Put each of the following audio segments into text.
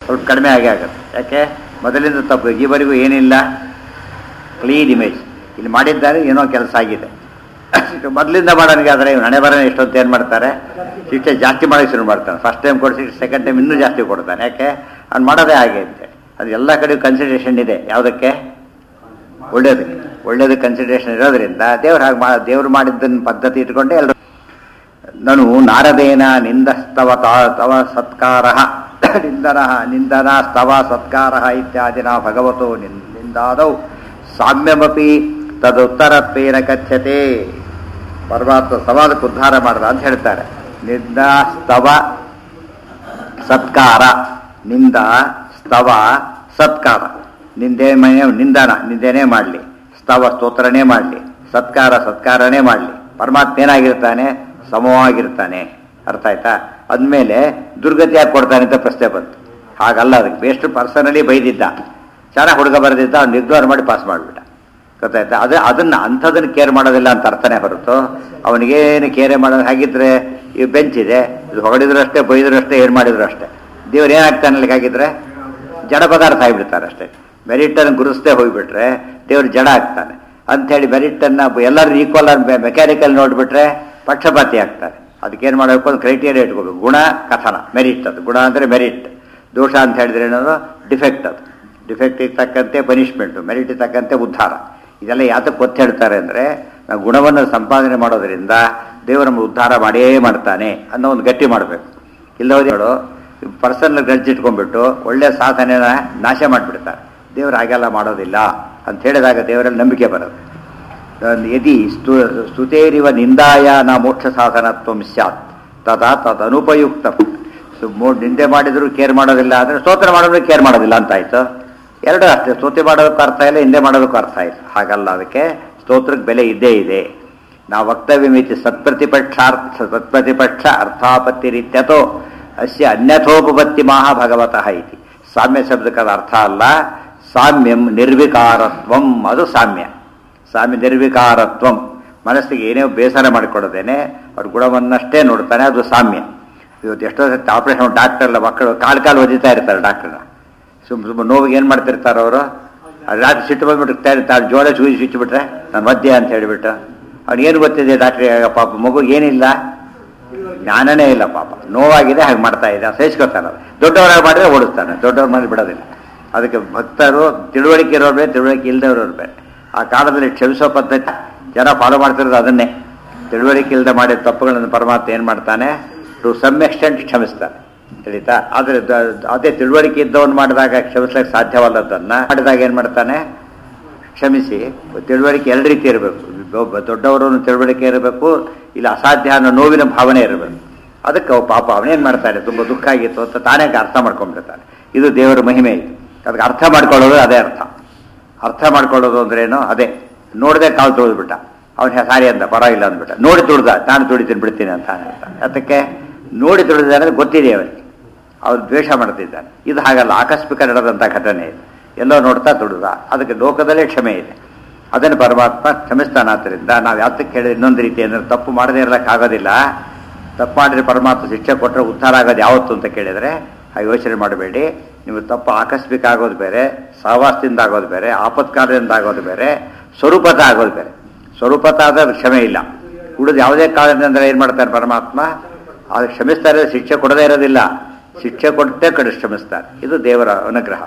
ಸ್ವಲ್ಪ ಕಡಿಮೆ ಆಗೇ ಆಗುತ್ತೆ ಯಾಕೆ ಮೊದಲಿಂದ ತಪ್ಪು ಈವರೆಗೂ ಏನಿಲ್ಲ ಕ್ಲೀನ್ ಇಮೇಜ್ ಇಲ್ಲಿ ಮಾಡಿದ್ದಾರೆ ಏನೋ ಕೆಲಸ ಆಗಿದೆ ಮೊದಲಿಂದ ಮಾಡೋನಿಗೆ ಆದರೆ ಹಣೆ ಬರೋಣ ಎಷ್ಟೊತ್ತು ಏನು ಮಾಡ್ತಾರೆ ಶಿಕ್ಷೆ ಜಾಸ್ತಿ ಮಾಡೋಕೆ ಶುರು ಮಾಡ್ತಾನೆ ಫಸ್ಟ್ ಟೈಮ್ ಕೊಡಿಸಿ ಸೆಕೆಂಡ್ ಟೈಮ್ ಇನ್ನೂ ಜಾಸ್ತಿ ಕೊಡ್ತಾನೆ ಯಾಕೆ ಅವ್ನು ಮಾಡೋದೇ ಹಾಗೆ ಅಂತೆ ಅದು ಎಲ್ಲ ಕಡೆ ಕನ್ಸಿಡರೇಷನ್ ಇದೆ ಯಾವುದಕ್ಕೆ ಒಳ್ಳೇದಕ್ಕೆ ಒಳ್ಳೇದು ಕನ್ಸಿಡರೇಷನ್ ಇರೋದ್ರಿಂದ ದೇವ್ರು ಹಾಗೆ ಮಾ ದೇವ್ರು ಮಾಡಿದ್ದನ್ನು ಪದ್ಧತಿ ಇಟ್ಕೊಂಡೆ ಎಲ್ಲರೂ ನನು ನಾರದೇನ ನಿಂದಸ್ತವ ತಾ- ತವ ಸತ್ಕಾರ ನಿಂದನ ನಿಂದನ ಸ್ತವ ಸತ್ಕಾರ ಇತ್ಯಾದಿನ ಭಗವತೋ ನಿನ್- ನಿಂದಾದೌ ಸಾಮ್ಯಮಪಿ ತದುತ್ತರತ್ವೇನ ಕಥ್ಯತೆ ಪರಮಾತ್ಮ ಸವಾದಕ್ಕೆ ಉದ್ಧಾರ ಮಾಡಿದ ಅಂತ ಹೇಳ್ತಾರೆ ನಿಂದ ಸ್ತವ ಸತ್ಕಾರ ನಿಂದ ಸ್ತವ ಸತ್ಕಾರ ನಿಂದೆ ಮನೆ ನಿಂದನ ನಿಂದೆನೇ ಮಾಡಲಿ ಸ್ತವ ಸ್ತೋತ್ರನೇ ಮಾಡಲಿ ಸತ್ಕಾರ ಸತ್ಕಾರನೇ ಮಾಡಲಿ ಪರಮಾತ್ಮ ಏನಾಗಿರ್ತಾನೆ ಸಮವಾಗಿರ್ತಾನೆ ಅರ್ಥ ಆಯ್ತಾ ಅಂದಮೇಲೆ ದುರ್ಗತಿ ಯಾಕೆ ಕೊಡ್ತಾನೆ ಅಂತ ಪ್ರಶ್ನೆ ಬಂತು ಹಾಗಲ್ಲ ಅದಕ್ಕೆ ಬೇಸ್ಟ್ ಪರ್ಸನಲಿ ಬೈದಿದ್ದ ಚೆನ್ನಾಗಿ ಹುಡುಗ ಬರೆದಿದ್ದ ಅವ್ನು ನಿರ್ಧಾರ ಮಾಡಿ ಪಾಸ್ ಮಾಡಿಬಿಟ್ಟ ಗೊತ್ತಾಯ್ತಾ ಅದು ಅದನ್ನ ಅಂಥದನ್ನು ಕೇರ್ ಮಾಡೋದಿಲ್ಲ ಅಂತ ಅರ್ಥನೇ ಹೊರತು ಅವನಿಗೇನು ಕೇರೆ ಮಾಡೋದು ಹಾಗಿದ್ರೆ ಈ ಬೆಂಚ್ ಇದೆ ಇದು ಹೊಗಳಿದ್ರು ಅಷ್ಟೇ ಬೈದ್ರು ಅಷ್ಟೇ ಏನು ಮಾಡಿದ್ರು ಅಷ್ಟೇ ದೇವ್ರು ಏನಾಗ್ತಾನೆ ಅಲ್ಲಿಗೆ ಹಾಗಿದ್ರೆ ಜಡ ಪದಾರ್ಥ ಆಗಿಬಿಡ್ತಾರೆ ಅಷ್ಟೇ ಮೆರಿಟನ್ನು ಗುರುಸ್ತೇ ಹೋಗಿಬಿಟ್ರೆ ದೇವ್ರು ಜಡ ಆಗ್ತಾನೆ ಅಂಥೇಳಿ ಮೆರಿಟನ್ನು ಎಲ್ಲರೂ ಈಕ್ವಲ್ ಮೆಕ್ಯಾನಿಕಲ್ ನೋಡಿಬಿಟ್ರೆ ಪಕ್ಷಪಾತಿ ಆಗ್ತಾರೆ ಅದಕ್ಕೇನು ಮಾಡಬೇಕು ಒಂದು ಕ್ರೈಟೀರಿಯಾ ಇಟ್ಕೋಬೇಕು ಗುಣ ಕಥನ ಮೆರಿಟ್ ಅದು ಗುಣ ಅಂದರೆ ಮೆರಿಟ್ ದೋಷ ಅಂತ ಹೇಳಿದ್ರೆ ಏನದು ಡಿಫೆಕ್ಟ್ ಅದು ಡಿಫೆಕ್ಟಿಗೆ ತಕ್ಕಂತೆ ಪನಿಷ್ಮೆಂಟು ಮೆರಿಟಿಗೆ ತಕ್ಕಂತೆ ಉದ್ಧಾರ ಇದೆಲ್ಲ ಯಾತಕ್ಕೆ ಒತ್ತು ಹೇಳ್ತಾರೆ ಅಂದರೆ ನಾವು ಗುಣವನ್ನು ಸಂಪಾದನೆ ಮಾಡೋದ್ರಿಂದ ದೇವರು ನಮ್ಮ ಉದ್ಧಾರ ಮಾಡೇ ಮಾಡ್ತಾನೆ ಅನ್ನೋ ಒಂದು ಗಟ್ಟಿ ಮಾಡಬೇಕು ಇಲ್ಲವರು ಪರ್ಸನಲ್ ಗ್ರಡ್ಜ್ ಇಟ್ಕೊಂಡ್ಬಿಟ್ಟು ಒಳ್ಳೆ ಸಾಧನೆನ ನಾಶ ಮಾಡಿಬಿಡ್ತಾರೆ ದೇವರು ಹಾಗೆಲ್ಲ ಮಾಡೋದಿಲ್ಲ ಅಂತ ಹೇಳಿದಾಗ ದೇವರಲ್ಲಿ ನಂಬಿಕೆ ಬರುತ್ತೆ ಯದಿ ಸ್ತು ಸ್ತುತೇರಿವ ನಿಂದಾಯ ನ ಮೋಕ್ಷ ಸಾಧನತ್ವ ಸ್ಯಾತ್ ತದಾ ತದನುಪಯುಕ್ತ ಸು- ಮೋ- ನಿಂದೆ ಮಾಡಿದ್ರು ಕೇರ್ ಮಾಡೋದಿಲ್ಲ ಅಂದರೆ ಸ್ತೋತ್ರ ಮಾಡಿದ್ರು ಕೇರ್ ಮಾಡೋದಿಲ್ಲ ಅಂತ ಆಯ್ತು ಎರಡು ಅಷ್ಟೇ ಸ್ತುತಿ ಮಾಡೋದಕ್ಕೂ ಅರ್ಥ ಇಲ್ಲ ಹಿಂದೆ ಮಾಡೋದಕ್ಕೂ ಅರ್ಥ ಇಲ್ಲ ಹಾಗಲ್ಲ ಅದಕ್ಕೆ ಸ್ತೋತ್ರಕ್ಕೆ ಬೆಲೆ ಇದ್ದೇ ಇದೆ ನಾವು ವಕ್ತವ್ಯ ಮಿತಿ ಸತ್ಪ್ರತಿಪಕ್ಷಾರ್ಥ ಸತ್ಪ್ರತಿಪಕ್ಷ ಅರ್ಥಾಪತ್ತಿ ರೀತ್ಯತೋ ಅಸ್ಯ ಅನ್ಯಥೋಪಪತ್ತಿ ಮಹಾ ಭಗವತಃ ಇತಿ ಸಾಮ್ಯ ಶಬ್ದಕ್ಕೆ ಅದು ಅರ್ಥ ಅಲ್ಲ ಸಾಮ್ಯಂ ನಿರ್ವಿಕಾರತ್ವಂ ಅದು ಸಾಮ್ಯ ಸಾಮ್ಯ ನಿರ್ವಿಕಾರತ್ವಂ ಮನಸ್ಸಿಗೆ ಏನೇ ಬೇಸರ ಮಾಡಿಕೊಡೋದೇನೆ ಅವ್ರ ಗುಣವನ್ನಷ್ಟೇ ನೋಡ್ತಾನೆ ಅದು ಸಾಮ್ಯ ಇವತ್ತು ಎಷ್ಟೋ ಸತಿ ಆಪರೇಷನ್ ಡಾಕ್ಟರ್ ಎಲ್ಲ ಮಕ್ಕಳು ಕಾಲು ಕಾಲು ಒದಿತಾ ಇರ್ತಾರೆ ಡಾಕ್ಟರ್ನ ಸುಮ್ ಸುಮ್ಮ ನೋವಿಗೆ ಏನು ಮಾಡ್ತಿರ್ತಾರೆ ಅವರು ರಾತ್ರಿ ಸಿಟ್ಟು ಬಂದ್ಬಿಟ್ಟು ತಾನು ಜೋಳ ಚೂಸಿ ಚುಚ್ಚಿಬಿಟ್ರೆ ನಾನು ಮದ್ಯ ಅಂತ ಹೇಳಿಬಿಟ್ಟು ಅವ್ನಿಗೇನು ಗೊತ್ತಿದೆ ಡಾಕ್ಟ್ರಿ ಪಾಪ ಮಗು ಏನಿಲ್ಲ ಜ್ಞಾನನೇ ಇಲ್ಲ ಪಾಪ ನೋವಾಗಿದೆ ಹಾಗೆ ಮಾಡ್ತಾ ಇದೆ ಸಹಿಸ್ಕೊತಾನೆ ದೊಡ್ಡವರಾಗಿ ಮಾಡಿದ್ರೆ ಓಡಿಸ್ತಾನೆ ದೊಡ್ಡವ್ರ ಮೇಲೆ ಬಿಡೋದಿಲ್ಲ ಅದಕ್ಕೆ ಭಕ್ತರು ತಿಳುವಳಿಕೆ ಇರೋರು ಬೇರೆ ತಿಳುವಳಿಕೆ ಇಲ್ಲದವ್ರವ್ರು ಬೇರೆ ಆ ಕಾಲದಲ್ಲಿ ಕ್ಷಮಿಸೋ ಪದ್ಧತಿ ಜನ ಫಾಲೋ ಮಾಡ್ತಿರೋದು ಅದನ್ನೇ ತಿಳುವಳಿಕೆ ಇಲ್ಲದೆ ಮಾಡಿದ ತಪ್ಪುಗಳನ್ನು ಪರಮಾತ್ಮ ಏನು ಮಾಡ್ತಾನೆ ಟು ಸಮ್ ಎಕ್ಸ್ಟೆಂಟ್ ಕ್ಷಮಿಸ್ತಾನೆ ತಿಳಿತಾ ಆದರೆ ದ- ಅದೇ ತಿಳುವಳಿಕೆ ಇದ್ದವನು ಮಾಡಿದಾಗ ಕ್ಷಮಿಸ್ಲಿಕ್ಕೆ ಸಾಧ್ಯವಲ್ಲದನ್ನ ಮಾಡಿದಾಗ ಏನು ಮಾಡ್ತಾನೆ ಕ್ಷಮಿಸಿ ತಿಳುವಳಿಕೆ ಎರಡು ರೀತಿ ಇರಬೇಕು ಒಬ್ಬ ದೊಡ್ಡವರನ್ನು ತಿಳುವಳಿಕೆ ಇರಬೇಕು ಇಲ್ಲ ಅಸಾಧ್ಯ ಅನ್ನೋ ನೋವಿನ ಭಾವನೆ ಇರಬೇಕು ಅದಕ್ಕೆ ಅವ ಪಾಪ ಅವನೇನು ಮಾಡ್ತಾನೆ ತುಂಬ ದುಃಖ ಆಗಿತ್ತು ಅಂತ ತಾನೇ ಅರ್ಥ ಮಾಡ್ಕೊಂಡ್ಬಿಡ್ತಾನೆ ಇದು ದೇವರ ಮಹಿಮೆ ಇದು ಅದಕ್ಕೆ ಅರ್ಥ ಮಾಡ್ಕೊಳ್ಳೋದು ಅದೇ ಅರ್ಥ ಅರ್ಥ ಮಾಡ್ಕೊಳ್ಳೋದು ಅಂದ್ರೇನು ಅದೇ ನೋಡದೆ ಕಾಲು ತುಳಿದ್ಬಿಟ್ಟ ಅವನ ಸಾರಿ ಅಂದ ಪರವಾಗಿಲ್ಲ ಅಂದ್ಬಿಟ್ಟ ನೋಡಿ ತುಳಿದ ನಾನು ತುಳಿತೀನಿ ಬಿಡ್ತೀನಿ ಅಂತ ಹೇಳ್ತಾನೆ ಅದಕ್ಕೆ ನೋಡಿ ತುಳಿದ ಅಂದರೆ ಗೊತ್ತಿದೆ ಅವನಿಗೆ ಅವ್ರು ದ್ವೇಷ ಮಾಡ್ತಿದ್ದಾನೆ ಇದು ಹಾಗಲ್ಲ ಆಕಸ್ಮಿಕ ನಡೆದಂಥ ಘಟನೆ ಇದು ಎಲ್ಲೋ ನೋಡ್ತಾ ತುಳಿದ ಅದಕ್ಕೆ ಲೋಕದಲ್ಲೇ ಕ್ಷಮೆ ಇದೆ ಅದನ್ನು ಪರಮಾತ್ಮ ಕ್ಷಮಿಸ್ತಾನಾದ್ದರಿಂದ ನಾವು ಯಾತಕ್ಕೆ ಹೇಳಿದ್ರೆ ಇನ್ನೊಂದು ರೀತಿ ಅಂದರೆ ತಪ್ಪು ಮಾಡದೇ ಇರೋಕ್ಕಾಗೋದಿಲ್ಲ ತಪ್ಪು ಮಾಡಿದ್ರೆ ಪರಮಾತ್ಮ ಶಿಕ್ಷೆ ಕೊಟ್ಟರೆ ಉದ್ಧಾರ ಆಗೋದು ಯಾವತ್ತು ಅಂತ ಕೇಳಿದರೆ ಆ ಯೋಚನೆ ಮಾಡಬೇಡಿ ನೀವು ತಪ್ಪು ಆಕಸ್ಮಿಕ ಆಗೋದು ಬೇರೆ ಸಹವಾಸದಿಂದ ಆಗೋದು ಬೇರೆ ಆಪತ್ಕಾಲದಿಂದ ಆಗೋದು ಬೇರೆ ಸ್ವರೂಪತ ಆಗೋದು ಬೇರೆ ಸ್ವರೂಪತ ಆದ್ರೆ ಅದು ಕ್ಷಮೆ ಇಲ್ಲ ಉಳಿದು ಯಾವುದೇ ಕಾರಣದಿಂದ ಏನು ಮಾಡ್ತಾರೆ ಪರಮಾತ್ಮ ಅದು ಕ್ಷಮಿಸ್ತಾರೆ ಶಿಕ್ಷೆ ಕೊಡದೇ ಇರೋದಿಲ್ಲ ಶಿಕ್ಷೆ ಕೊಟ್ಟೇ ಕಡೆ ಕ್ಷಮಿಸ್ತಾರೆ ಇದು ದೇವರ ಅನುಗ್ರಹ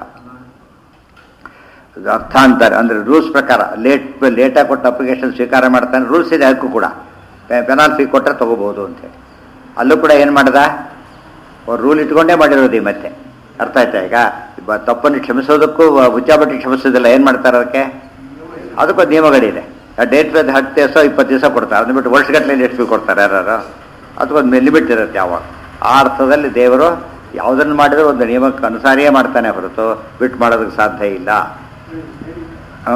ಇದು ಅರ್ಥಾಂತರ ಅಂದರೆ ರೂಲ್ಸ್ ಪ್ರಕಾರ ಲೇಟ್ ಲೇಟಾಗಿ ಕೊಟ್ಟ ಅಪ್ಲಿಕೇಶನ್ ಸ್ವೀಕಾರ ಮಾಡ್ತಾನೆ ರೂಲ್ಸ್ ಇದೆ ಅದಕ್ಕೂ ಕೂಡ ಪೆನಾಲ್ಟಿ ಕೊಟ್ಟರೆ ತಗೋಬಹುದು ಅಂತೇಳಿ ಅಲ್ಲೂ ಕೂಡ ಏನು ಮಾಡ್ದ ಅವ್ರು ರೂಲ್ ಇಟ್ಕೊಂಡೇ ಮಾಡಿರೋದು ಈ ಮತ್ತೆ ಅರ್ಥ ಆಯ್ತಾ ಈಗ ಬ- ತಪ್ಪನ್ನು ಕ್ಷಮಿಸೋದಕ್ಕೂ ಹುಚ್ಚಾಬಟ್ಟಿ ಕ್ಷಮಿಸೋದಿಲ್ಲ ಏನು ಮಾಡ್ತಾರೆ ಅದಕ್ಕೆ ಅದಕ್ಕೊಂದು ನಿಯಮಗಳಿದೆ ಡೇಟ್ ಬೇಸ್ ಹತ್ತು ದಿವಸ ಇಪ್ಪತ್ತು ದಿವಸ ಕೊಡ್ತಾರೆ ಅದನ್ನ ಬಿಟ್ಟು ವರ್ಷಗಟ್ಟಲೆ ಎಷ್ಟು ಫೀ ಕೊಡ್ತಾರೆ ಯಾರು ಅದಕ್ಕೊಂದು ಲಿಮಿಟ್ ಇರುತ್ತೆ ಯಾವಾಗ ಆ ಅರ್ಥದಲ್ಲಿ ದೇವರು ಯಾವುದನ್ನು ಮಾಡಿದರೂ ಒಂದು ನಿಯಮಕ್ಕೆ ಅನುಸಾರಿಯೇ ಮಾಡ್ತಾನೆ ಹೊರತು ಬಿಟ್ಟು ಮಾಡೋದಕ್ಕೆ ಸಾಧ್ಯ ಇಲ್ಲ ಹ.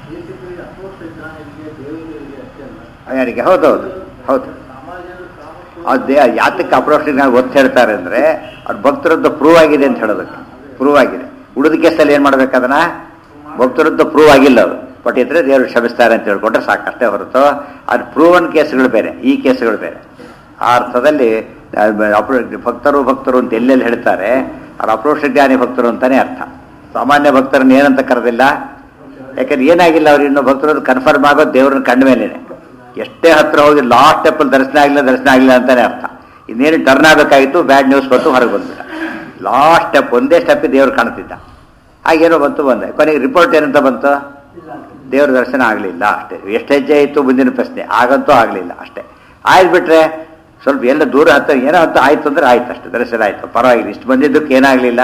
ಯಾರಿಗೆ ಹೌದೌದು ಹೌದು ಅದೇ ಯಾತಕ್ಕೆ ಅಪ್ರೋಚ್ಗೆ ಒತ್ತು ಹೇಳ್ತಾರೆ ಅಂದರೆ ಅವ್ರ ಭಕ್ತರದ್ದು ಪ್ರೂವ್ ಆಗಿದೆ ಅಂತ ಹೇಳೋದಕ್ಕೆ ಪ್ರೂವ್ ಆಗಿದೆ ಉಳಿದ ಕೇಸಲ್ಲಿ ಏನು ಮಾಡ್ಬೇಕು ಅದನ್ನ ಭಕ್ತರದ್ದು ಪ್ರೂವ್ ಆಗಿಲ್ಲ ಅದು ಬಟ್ ಇದ್ರೆ ದೇವರು ಕ್ಷಮಿಸ್ತಾರೆ ಅಂತ ಹೇಳ್ಕೊಂಡ್ರೆ ಸಾಕಷ್ಟೇ ಹೊರತು ಅದು ಪ್ರೂವನ್ ಕೇಸ್ಗಳು ಬೇರೆ ಈ ಕೇಸ್ಗಳು ಬೇರೆ ಆ ಅರ್ಥದಲ್ಲಿ ಅಹ್, ಅಪ್ರೋ- ಭಕ್ತರು ಭಕ್ತರು ಅಂತ ಎಲ್ಲೆಲ್ಲಿ ಹೇಳ್ತಾರೆ ಅವ್ರು ಅಪ್ರೋಷ ಜ್ಞಾನಿ ಭಕ್ತರು ಅಂತಾನೆ ಅರ್ಥ ಸಾಮಾನ್ಯ ಭಕ್ತರನ್ನ ಏನಂತ ಕರೆದಿಲ್ಲ ಯಾಕಂದ್ರೆ ಏನಾಗಿಲ್ಲ ಅವ್ರು ಇನ್ನೂ ಭಕ್ತರು ಕನ್ಫರ್ಮ್ ಆಗೋದು ದೇವ್ರನ್ನ ಕಂಡ ಮೇಲೇನೆ ಎಷ್ಟೇ ಹತ್ರ ಹೋಗಿ ಲಾಸ್ಟ್ ಸ್ಟೆಪ್ಪಲ್ಲಿ ದರ್ಶನ ಆಗಿಲ್ಲ ದರ್ಶನ ಆಗಿಲ್ಲ ಅಂತಾನೆ ಅರ್ಥ ಇನ್ನೇನು ಟರ್ನ್ ಆಗಬೇಕಾಗಿತ್ತು ಬ್ಯಾಡ್ ನ್ಯೂಸ್ ಬಂತು ಹೊರಗೆ ಬಂದ್ಬಿಟ್ಟ ಲಾಸ್ಟ್ ಸ್ಟೆಪ್ ಒಂದೇ ಸ್ಟೆಪ್ ದೇವ್ರು ಕಾಣ್ತಿದ್ದ ಹಾಗೇನೋ ಬಂತು ಬಂದೆ ಕೊನೆಗೆ ರಿಪೋರ್ಟ್ ಏನಂತ ಬಂತು ದೇವ್ರ ದರ್ಶನ ಆಗಲಿಲ್ಲ ಅಷ್ಟೇ ಎಷ್ಟು ಹೆಜ್ಜೆ ಇತ್ತು ಮುಂದಿನ ಪ್ರಶ್ನೆ ಆಗಂತೂ ಆಗಲಿಲ್ಲ ಅಷ್ಟೇ ಆಯ್ತು ಬಿಟ್ರೆ ಸ್ವಲ್ಪ ಎಲ್ಲ ದೂರ ಹತ್ತ ಏನೋ ಅಂತ ಆಯ್ತು ಅಂದ್ರೆ ಆಯ್ತು ಅಷ್ಟೇ ದರ್ಶನ ಆಯ್ತು ಪರವಾಗಿಲ್ಲ ಇಷ್ಟು ಬಂದಿದ್ದಕ್ಕೆ ಏನಾಗಲಿಲ್ಲ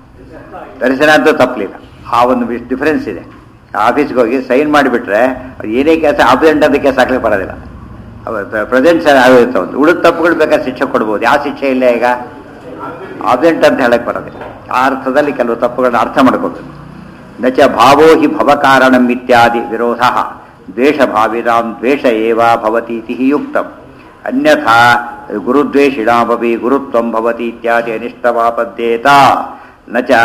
ದರ್ಶನ ಅಂತೂ ತಪ್ಪಲಿಲ್ಲ ಆ ಒಂದು ಡಿಫರೆನ್ಸ್ ಇದೆ ಆಫೀಸ್ಗೆ ಹೋಗಿ ಸೈನ್ ಮಾಡಿಬಿಟ್ರೆ ಏನೇ ಕೆಲಸ ಆಬ್ಸೆಂಟ್ ಅಂತ ಕೇಸ್ ಹಾಕ್ಲಿಕ್ಕೆ ಬರೋದಿಲ್ಲ ಪ್ರೆಸೆಂಟ್ ಆಗೋಯ್ತು ಒಂದು ಉಳಿದ ತಪ್ಪುಗಳು ಬೇಕಾದ್ರೆ ಶಿಕ್ಷೆ ಕೊಡ್ಬೋದು ಯಾವ ಶಿಕ್ಷೆ ಇಲ್ಲ ಈಗ ಆಬ್ಸೆಂಟ್ ಅಂತ ಹೇಳಕ್ ಬರೋದಿಲ್ಲ ಆ ಅರ್ಥದಲ್ಲಿ ಕೆಲವು ತಪ್ಪುಗಳನ್ನ ಅರ್ಥ ಮಾಡ್ಕೋಬೇಕು ನಚ ಭಾವೋ ಹಿ ಭವಕಾರಣಂ ಇತ್ಯಾದಿ ವಿರೋಧ ದ್ವೇಷ ಭಾವಿನಾಂ ದ್ವೇಷ ಏವ ಭವತೀತಿ ಹಿ ಯುಕ್ತಂ ಅನ್ಯಥಾ ಗುರುದ್ವೇಷಿಣಾಮಪಿ ಗುರುತ್ವಂ ಭವತಿ ಇತ್ಯಾದಿ ಅನಿಷ್ಟವಾಪದ್ಯೇತ ನ ಚ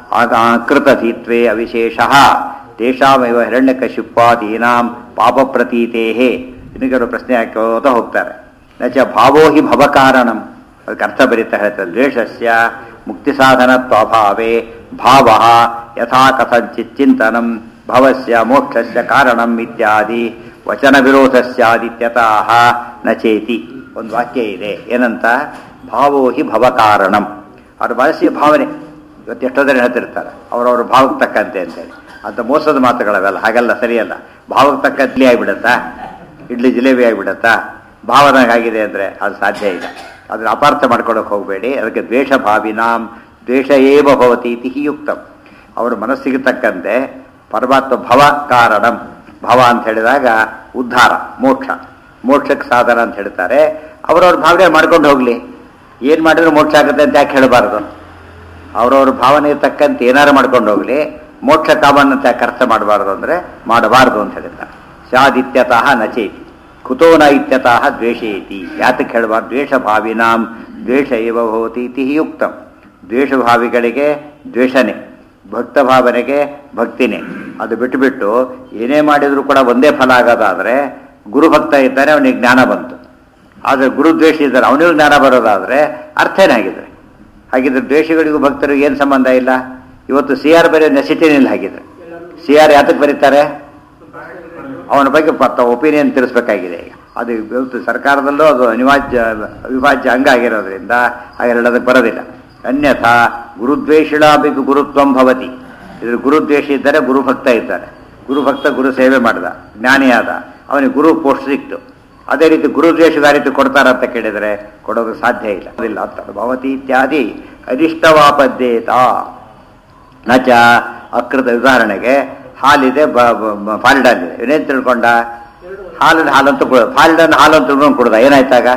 ಕೃತಧೀತ್ವೇ ಅವಿಶೇಷಃ ತೇಷಾಮೇವ ಹಿರಣ್ಯಕಶಿಪ್ವಾದೀನಾಂ ಪಾಪಪ್ರತೀತೇಃ ಇನ್ನು ಕೆಲವು ಪ್ರಶ್ನೆ ಹಾಕೋತ ಹೋಗ್ತಾರೆ ನ ಚ ಭಾವೋ ಹಿ ಭವಕಾರಣಂ ಅದಕ್ಕೆ ಅರ್ಥ ಬರೀತಾ ಹೇಳ್ತಾರೆ ದ್ವೇಷಸ್ಯ ಮುಕ್ತಿ ಸಾಧನತ್ವಾಭಾವೇ ಭಾವ ಯಥಾ ಕಥಂಚಿತ್ ಚಿಂತನಂ ಭವಸ್ಯ ಮೋಕ್ಷಸ್ಯ ಕಾರಣಂ ಇತ್ಯಾದಿ ವಚನ ವಿರೋಧಸ್ಯಾದಿತ್ಯತಃ ನ ಚೇತಿ ಒಂದು ವಾಕ್ಯ ಇದೆ ಏನಂತ ಭಾವೋ ಹಿ ಭವಕಾರಣಂ ಅವ್ರ ಮನಸ್ಸಿಗೆ ಭಾವನೆ ಇವತ್ತು ಎಷ್ಟೋ ಜನ ಹೇಳ್ತಿರ್ತಾರೆ ಅವ್ರವ್ರ ಭಾವಕ್ಕೆ ತಕ್ಕಂತೆ ಅಂತೇಳಿ ಅಂತ ಮೋಸದ ಮಾತುಗಳವೆಲ್ಲ ಹಾಗೆಲ್ಲ ಸರಿಯಲ್ಲ ಭಾವಕ್ಕೆ ತಕ್ಕಂತೆ ಇಡ್ಲಿ ಆಗಿಬಿಡತ್ತಾ ಇಡ್ಲಿ ಜಿಲೇಬಿ ಆಗಿಬಿಡತ್ತಾ ಭಾವನಾಗಿದೆ ಅಂದರೆ ಅದು ಸಾಧ್ಯ ಇಲ್ಲ ಅದನ್ನ ಅಪಾರ್ಥ ಮಾಡ್ಕೊಳಕ್ಕೆ ಹೋಗಬೇಡಿ ಅದಕ್ಕೆ ದ್ವೇಷ ಭಾವಿನಾಂ ದ್ವೇಷ ಏವ ಭವತಿ ಇತಿ ಹಿ ಯುಕ್ತಂ ಅವರ ಮನಸ್ಸಿಗೆ ತಕ್ಕಂತೆ ಪರಮಾತ್ಮ ಭವ ಕಾರಣಂ ಭವ ಅಂತ ಹೇಳಿದಾಗ ಉದ್ಧಾರ ಮೋಕ್ಷ ಮೋಕ್ಷಕ್ಕೆ ಸಾಧನ ಅಂತ ಹೇಳ್ತಾರೆ ಅವರವ್ರ ಭಾವನೆ ಮಾಡ್ಕೊಂಡು ಹೋಗ್ಲಿ ಏನು ಮಾಡಿದ್ರೆ ಮೋಕ್ಷ ಆಗುತ್ತೆ ಅಂತ ಯಾಕೆ ಹೇಳಬಾರದು ಅವ್ರವ್ರ ಭಾವನೆಗೆ ತಕ್ಕಂತೆ ಏನಾರು ಮಾಡ್ಕೊಂಡು ಹೋಗ್ಲಿ ಮೋಕ್ಷ ಕಾಮನ್ ಅಂತ ಯಾಕೆ ಅರ್ಥ ಮಾಡಬಾರ್ದು ಅಂದರೆ ಮಾಡಬಾರ್ದು ಅಂತ ಹೇಳಿದ್ದಾರೆ ಸ್ಯಾದಿತ್ಯತಃ ನಚೇತಿ ಕುತೋ ನ ಇತ್ಯತಃ ದ್ವೇಷೇತಿ ಯಾತಕ್ಕೆ ಹೇಳಬಾರ್ದು ದ್ವೇಷ ಭಾವಿನಾಂ ದ್ವೇಷ ಏವ ಭವತಿ ಇತಿ ಹಿ ಯುಕ್ತಂ ದ್ವೇಷಭಾವಿಗಳಿಗೆ ದ್ವೇಷನೇ ಭಕ್ತ ಭಾವನೆಗೆ ಭಕ್ತಿನೇ ಅದು ಬಿಟ್ಟುಬಿಟ್ಟು ಏನೇ ಮಾಡಿದರೂ ಕೂಡ ಒಂದೇ ಫಲ ಆಗೋದಾದರೆ ಗುರುಭಕ್ತ ಇದ್ದಾನೆ ಅವನಿಗೆ ಜ್ಞಾನ ಬಂತು ಆದರೆ ಗುರು ದ್ವೇಷ ಇದ್ದಾರೆ ಅವನಿಗೂ ಜ್ಞಾನ ಬರೋದಾದರೆ ಅರ್ಥ ಏನಾಗಿದ್ರೆ ಹಾಗಿದ್ರೆ ದ್ವೇಷಗಳಿಗೂ ಭಕ್ತರಿಗೂ ಏನು ಸಂಬಂಧ ಇಲ್ಲ ಇವತ್ತು ಸಿ ಆರ್ ಬರೆಯೋ ನೆಸಿಟಿನಿಲ್ಲ ಹಾಗಿದ್ರೆ ಸಿ ಆರ್ ಯಾತಕ್ಕೆ ಬರೀತಾರೆ ಅವನ ಬಗ್ಗೆ ಪತ್ತ ಒಪಿನಿಯನ್ ತಿಳಿಸ್ಬೇಕಾಗಿದೆ ಈಗ ಅದು ಇವತ್ತು ಸರ್ಕಾರದಲ್ಲೂ ಅದು ಅನಿವಾರ್ಯ ಅವಿಭಾಜ್ಯ ಅಂಗ ಆಗಿರೋದ್ರಿಂದ ಹಾಗೆಲ್ಲದಕ್ಕೆ ಬರೋದಿಲ್ಲ ಅನ್ಯಥಾ ಗುರುದ್ವೇಷಿಣಾಭಿಗೂ ಗುರುತ್ವಂ ಭವತಿ ಇದ್ರ ಗುರುದ್ವೇಷ ಇದ್ದರೆ ಗುರುಭಕ್ತ ಇದ್ದಾರೆ ಗುರುಭಕ್ತ ಗುರು ಸೇವೆ ಮಾಡಿದ ಜ್ಞಾನಿಯಾದ ಅವನಿಗೆ ಗುರು ಪೋಸ್ಟ್ ಸಿಕ್ತು ಅದೇ ರೀತಿ ಗುರುದ್ವೇಷದ ರೀತಿ ಕೊಡ್ತಾರಂತ ಕೇಳಿದರೆ ಕೊಡೋದು ಸಾಧ್ಯ ಇಲ್ಲ ಅದಿಲ್ಲ ಅಂತ ಭವತಿ ಇತ್ಯಾದಿ ಅರಿಷ್ಟವಾಪದ್ಯೇತ ನಚ ಅಕೃತ ಉದಾಹರಣೆಗೆ ಹಾಲಿದೆ ಫಾಲಿಡಾಲಿದೆ ಇವನೇನು ತಿಳ್ಕೊಂಡ ಹಾಲಿನ ಹಾಲಂತೂ ಕುಡ ಫಾಲಿಡನ್ ಹಾಲಂತ ತಿಳ್ಕೊಂಡು ಕುಡ್ದ ಏನಾಯ್ತಾಗ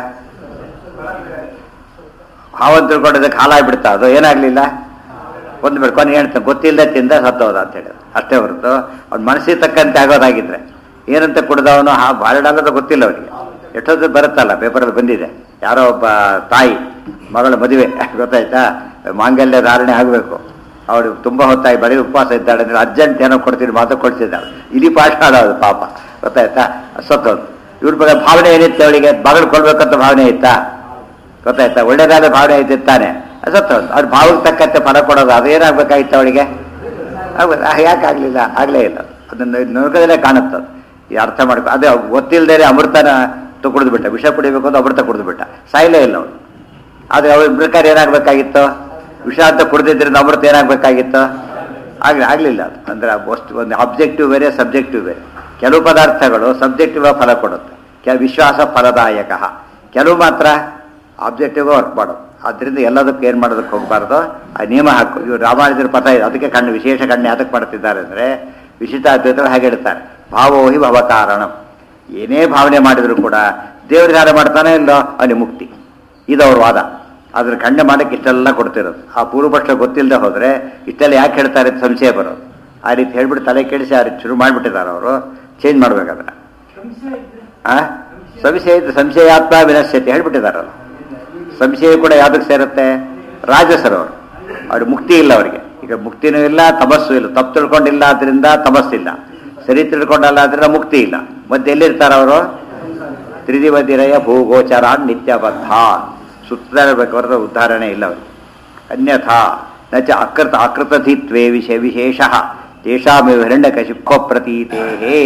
ಹಾವಂತ ತಿಳ್ಕೊಂಡಿದ್ದಕ್ಕೆ ಹಾಲಾಗ್ಬಿಡ್ತಾ ಅದು ಏನಾಗ್ಲಿಲ್ಲ ಒಂದು ಬೇಡ ಕೊನೆ ಹೇಳ್ತಾನೆ ಗೊತ್ತಿಲ್ಲದೆ ತಿಂದ ಸತ್ತೋದ ಅಂತ ಹೇಳಿದ ಅಷ್ಟೇ ಹೊರತು ಅವ್ನ ಮನಸ್ಸಿಗೆ ತಕ್ಕಂತೆ ಆಗೋದಾಗಿದ್ರೆ ಏನಂತ ಕುಡ್ದವನು ಹಾ ಬಾಲಿಡಾಲದ ಗೊತ್ತಿಲ್ಲ ಅವನಿಗೆ ಎಷ್ಟೊತ್ತು ಬರುತ್ತಲ್ಲ ಪೇಪರಲ್ಲಿ ಬಂದಿದೆ ಯಾರೋ ಒಬ್ಬ ತಾಯಿ ಮಗಳ ಮದುವೆ ಗೊತ್ತಾಯ್ತಾ ಮಾಂಗಲ್ಯ ಧಾರಣೆ ಆಗಬೇಕು ಅವಳು ತುಂಬ ಹೊತ್ತಾಗಿ ಬರೀ ಉಪವಾಸ ಇದ್ದಾಳೆ ಅಂದ್ರೆ ಅರ್ಜೆಂಟ್ ಏನೋ ಕೊಡ್ತೀನಿ ಮಾತು ಕೊಡ್ತಿದ್ದಾಳೆ ಇಲ್ಲಿ ಪಾಠ ಆಡೋದು ಪಾಪ ಗೊತ್ತಾಯ್ತಾ ಸತ್ತೋದು ಇವ್ರ ಬಗ್ಗೆ ಭಾವನೆ ಏನಿತ್ತು ಅವಳಿಗೆ ಮಗಳು ಕೊಡ್ಬೇಕಂತ ಭಾವನೆ ಇತ್ತಾ ಗೊತ್ತಾಯ್ತಾ ಒಳ್ಳೇದಾದ ಭಾವನೆ ಇದ್ದಿತ್ತಾನೆ ಸತ್ತೋದು ಅವ್ರ ಭಾವಕ್ಕೆ ತಕ್ಕಂತೆ ಫಲ ಕೊಡೋದು ಅದು ಏನಾಗಬೇಕಾಗಿತ್ತು ಅವಳಿಗೆ ಯಾಕೆ ಆಗಲಿಲ್ಲ ಆಗಲೇ ಇಲ್ಲ ಅದನ್ನು ನರಕದಲ್ಲೇ ಕಾಣುತ್ತೆ ಈ ಅರ್ಥ ಮಾಡ್ಕೊ ಅದೇ ಗೊತ್ತಿಲ್ಲದೆ ಅಮೃತನ ಕುಡಿದು ಬಿಟ್ಟ ವಿಷ ಕುಡಿಬೇಕು ಅಂತ ಅಮೃತ ಕುಡಿದು ಬಿಟ್ಟ ಸಾಯಲೇ ಇಲ್ಲ ಅವನು ಆದರೆ ಅವ್ರ ಪ್ರಕಾರ ಏನಾಗಬೇಕಾಗಿತ್ತು ವಿಷ ಅಂತ ಕುಡಿದಿದ್ದರಿಂದ ಅಮೃತ ಏನಾಗಬೇಕಾಗಿತ್ತು ಆಗ್ಲಿ ಆಗಲಿಲ್ಲ ಅದು ಅಂದರೆ ವಸ್ತು ಒಂದು ಆಬ್ಜೆಕ್ಟಿವ್ ಬೇರೆ ಸಬ್ಜೆಕ್ಟಿವ್ ಬೇರೆ ಕೆಲವು ಪದಾರ್ಥಗಳು ಸಬ್ಜೆಕ್ಟಿವ್ ಫಲ ಕೊಡುತ್ತೆ ಕೆಲ ವಿಶ್ವಾಸ ಫಲದಾಯಕ ಕೆಲವು ಮಾತ್ರ ಆಬ್ಜೆಕ್ಟಿವ್ ವರ್ಕ್ ಮಾಡೋದು ಆದ್ದರಿಂದ ಎಲ್ಲದಕ್ಕೂ ಏನು ಮಾಡೋದಕ್ಕೆ ಹೋಗಬಾರ್ದು ಆ ನಿಯಮ ಹಾಕು ಇವರು ರಾಮಾನುಜರ ಪಥ ಇದೆ ಅದಕ್ಕೆ ಕಣ್ಣು ವಿಶೇಷ ಕಣ್ಣು ಯಾತಕ್ಕೆ ಮಾಡ್ತಿದ್ದಾರೆ ಅಂದರೆ ವಿಶಿಷ್ಟಾದ್ವೈತರು ಹಾಗೆ ಹೇಳ್ತಾರೆ ಭಾವೋಹಿ ಭವಕಾರಣಂ ಏನೇ ಭಾವನೆ ಮಾಡಿದ್ರು ಕೂಡ ದೇವ್ರ ಧ್ಯಾನ ಮಾಡ್ತಾನೆ ಇಲ್ಲೋ ಅವನಿಗೆ ಮುಕ್ತಿ ಇದು ಅವ್ರ ವಾದ ಅದ್ರ ಖಂಡನೆ ಮಾಡಕ್ಕೆ ಇಷ್ಟೆಲ್ಲ ಕೊಡ್ತಿರೋದು ಆ ಪೂರ್ವಪಕ್ಷ ಗೊತ್ತಿಲ್ಲದೆ ಹೋದರೆ ಇಷ್ಟೆಲ್ಲ ಯಾಕೆ ಹೇಳ್ತಾರೆ ಅಂತ ಸಂಶಯ ಬರೋದು ಆ ರೀತಿ ಹೇಳ್ಬಿಟ್ಟು ತಲೆ ಕೆಡಿಸಿ ಆ ರೀತಿ ಶುರು ಮಾಡಿಬಿಟ್ಟಿದ್ದಾರೆ ಅವರು ಚೇಂಜ್ ಮಾಡ್ಬೇಕಾದ್ರೆ ಆ ಸಂಶಯ ಇದ್ದು ಸಂಶಯಾತ್ಮ ವಿನಶ್ಯತೆ ಹೇಳ್ಬಿಟ್ಟಿದಾರಲ್ಲ ಸಂಶಯ ಕೂಡ ಯಾವ್ದಕ್ಕೆ ಸೇರುತ್ತೆ ರಾಜಸರವರು ಅವ್ರಿಗೆ ಮುಕ್ತಿ ಇಲ್ಲ ಅವರಿಗೆ ಈಗ ಮುಕ್ತಿನೂ ಇಲ್ಲ ತಪಸ್ಸು ಇಲ್ಲ ತಪ್ಪು ತಿಳ್ಕೊಂಡಿಲ್ಲ ಆದ್ರಿಂದ ತಪಸ್ಸಿಲ್ಲ ಸರಿ ತಿಳ್ಕೊಂಡಲ್ಲ ಆದ್ರಿಂದ ಮುಕ್ತಿ ಇಲ್ಲ ಮತ್ತೆ ಎಲ್ಲಿರ್ತಾರೆ ಅವರು ತ್ರಿದಿವದಿರಯ ಭೂಗೋಚರ ನಿತ್ಯಬದ್ಧ ಸುತ್ತಲೇ ಇರಬೇಕು ಹೊರತು ಉದ್ಧಾರಣೆ ಇಲ್ಲ ಅವರಿಗೆ ಅನ್ಯಥಾ ನ ಚ ಅಕೃತ ಅಕೃತಧಿತ್ವೇ ವಿಷಯ ವಿಶೇಷ ತೇಷಾಮೇವ ಹಿರಣ್ಯಕಶಿಪ್ಕೋ ಪ್ರತೀತೆ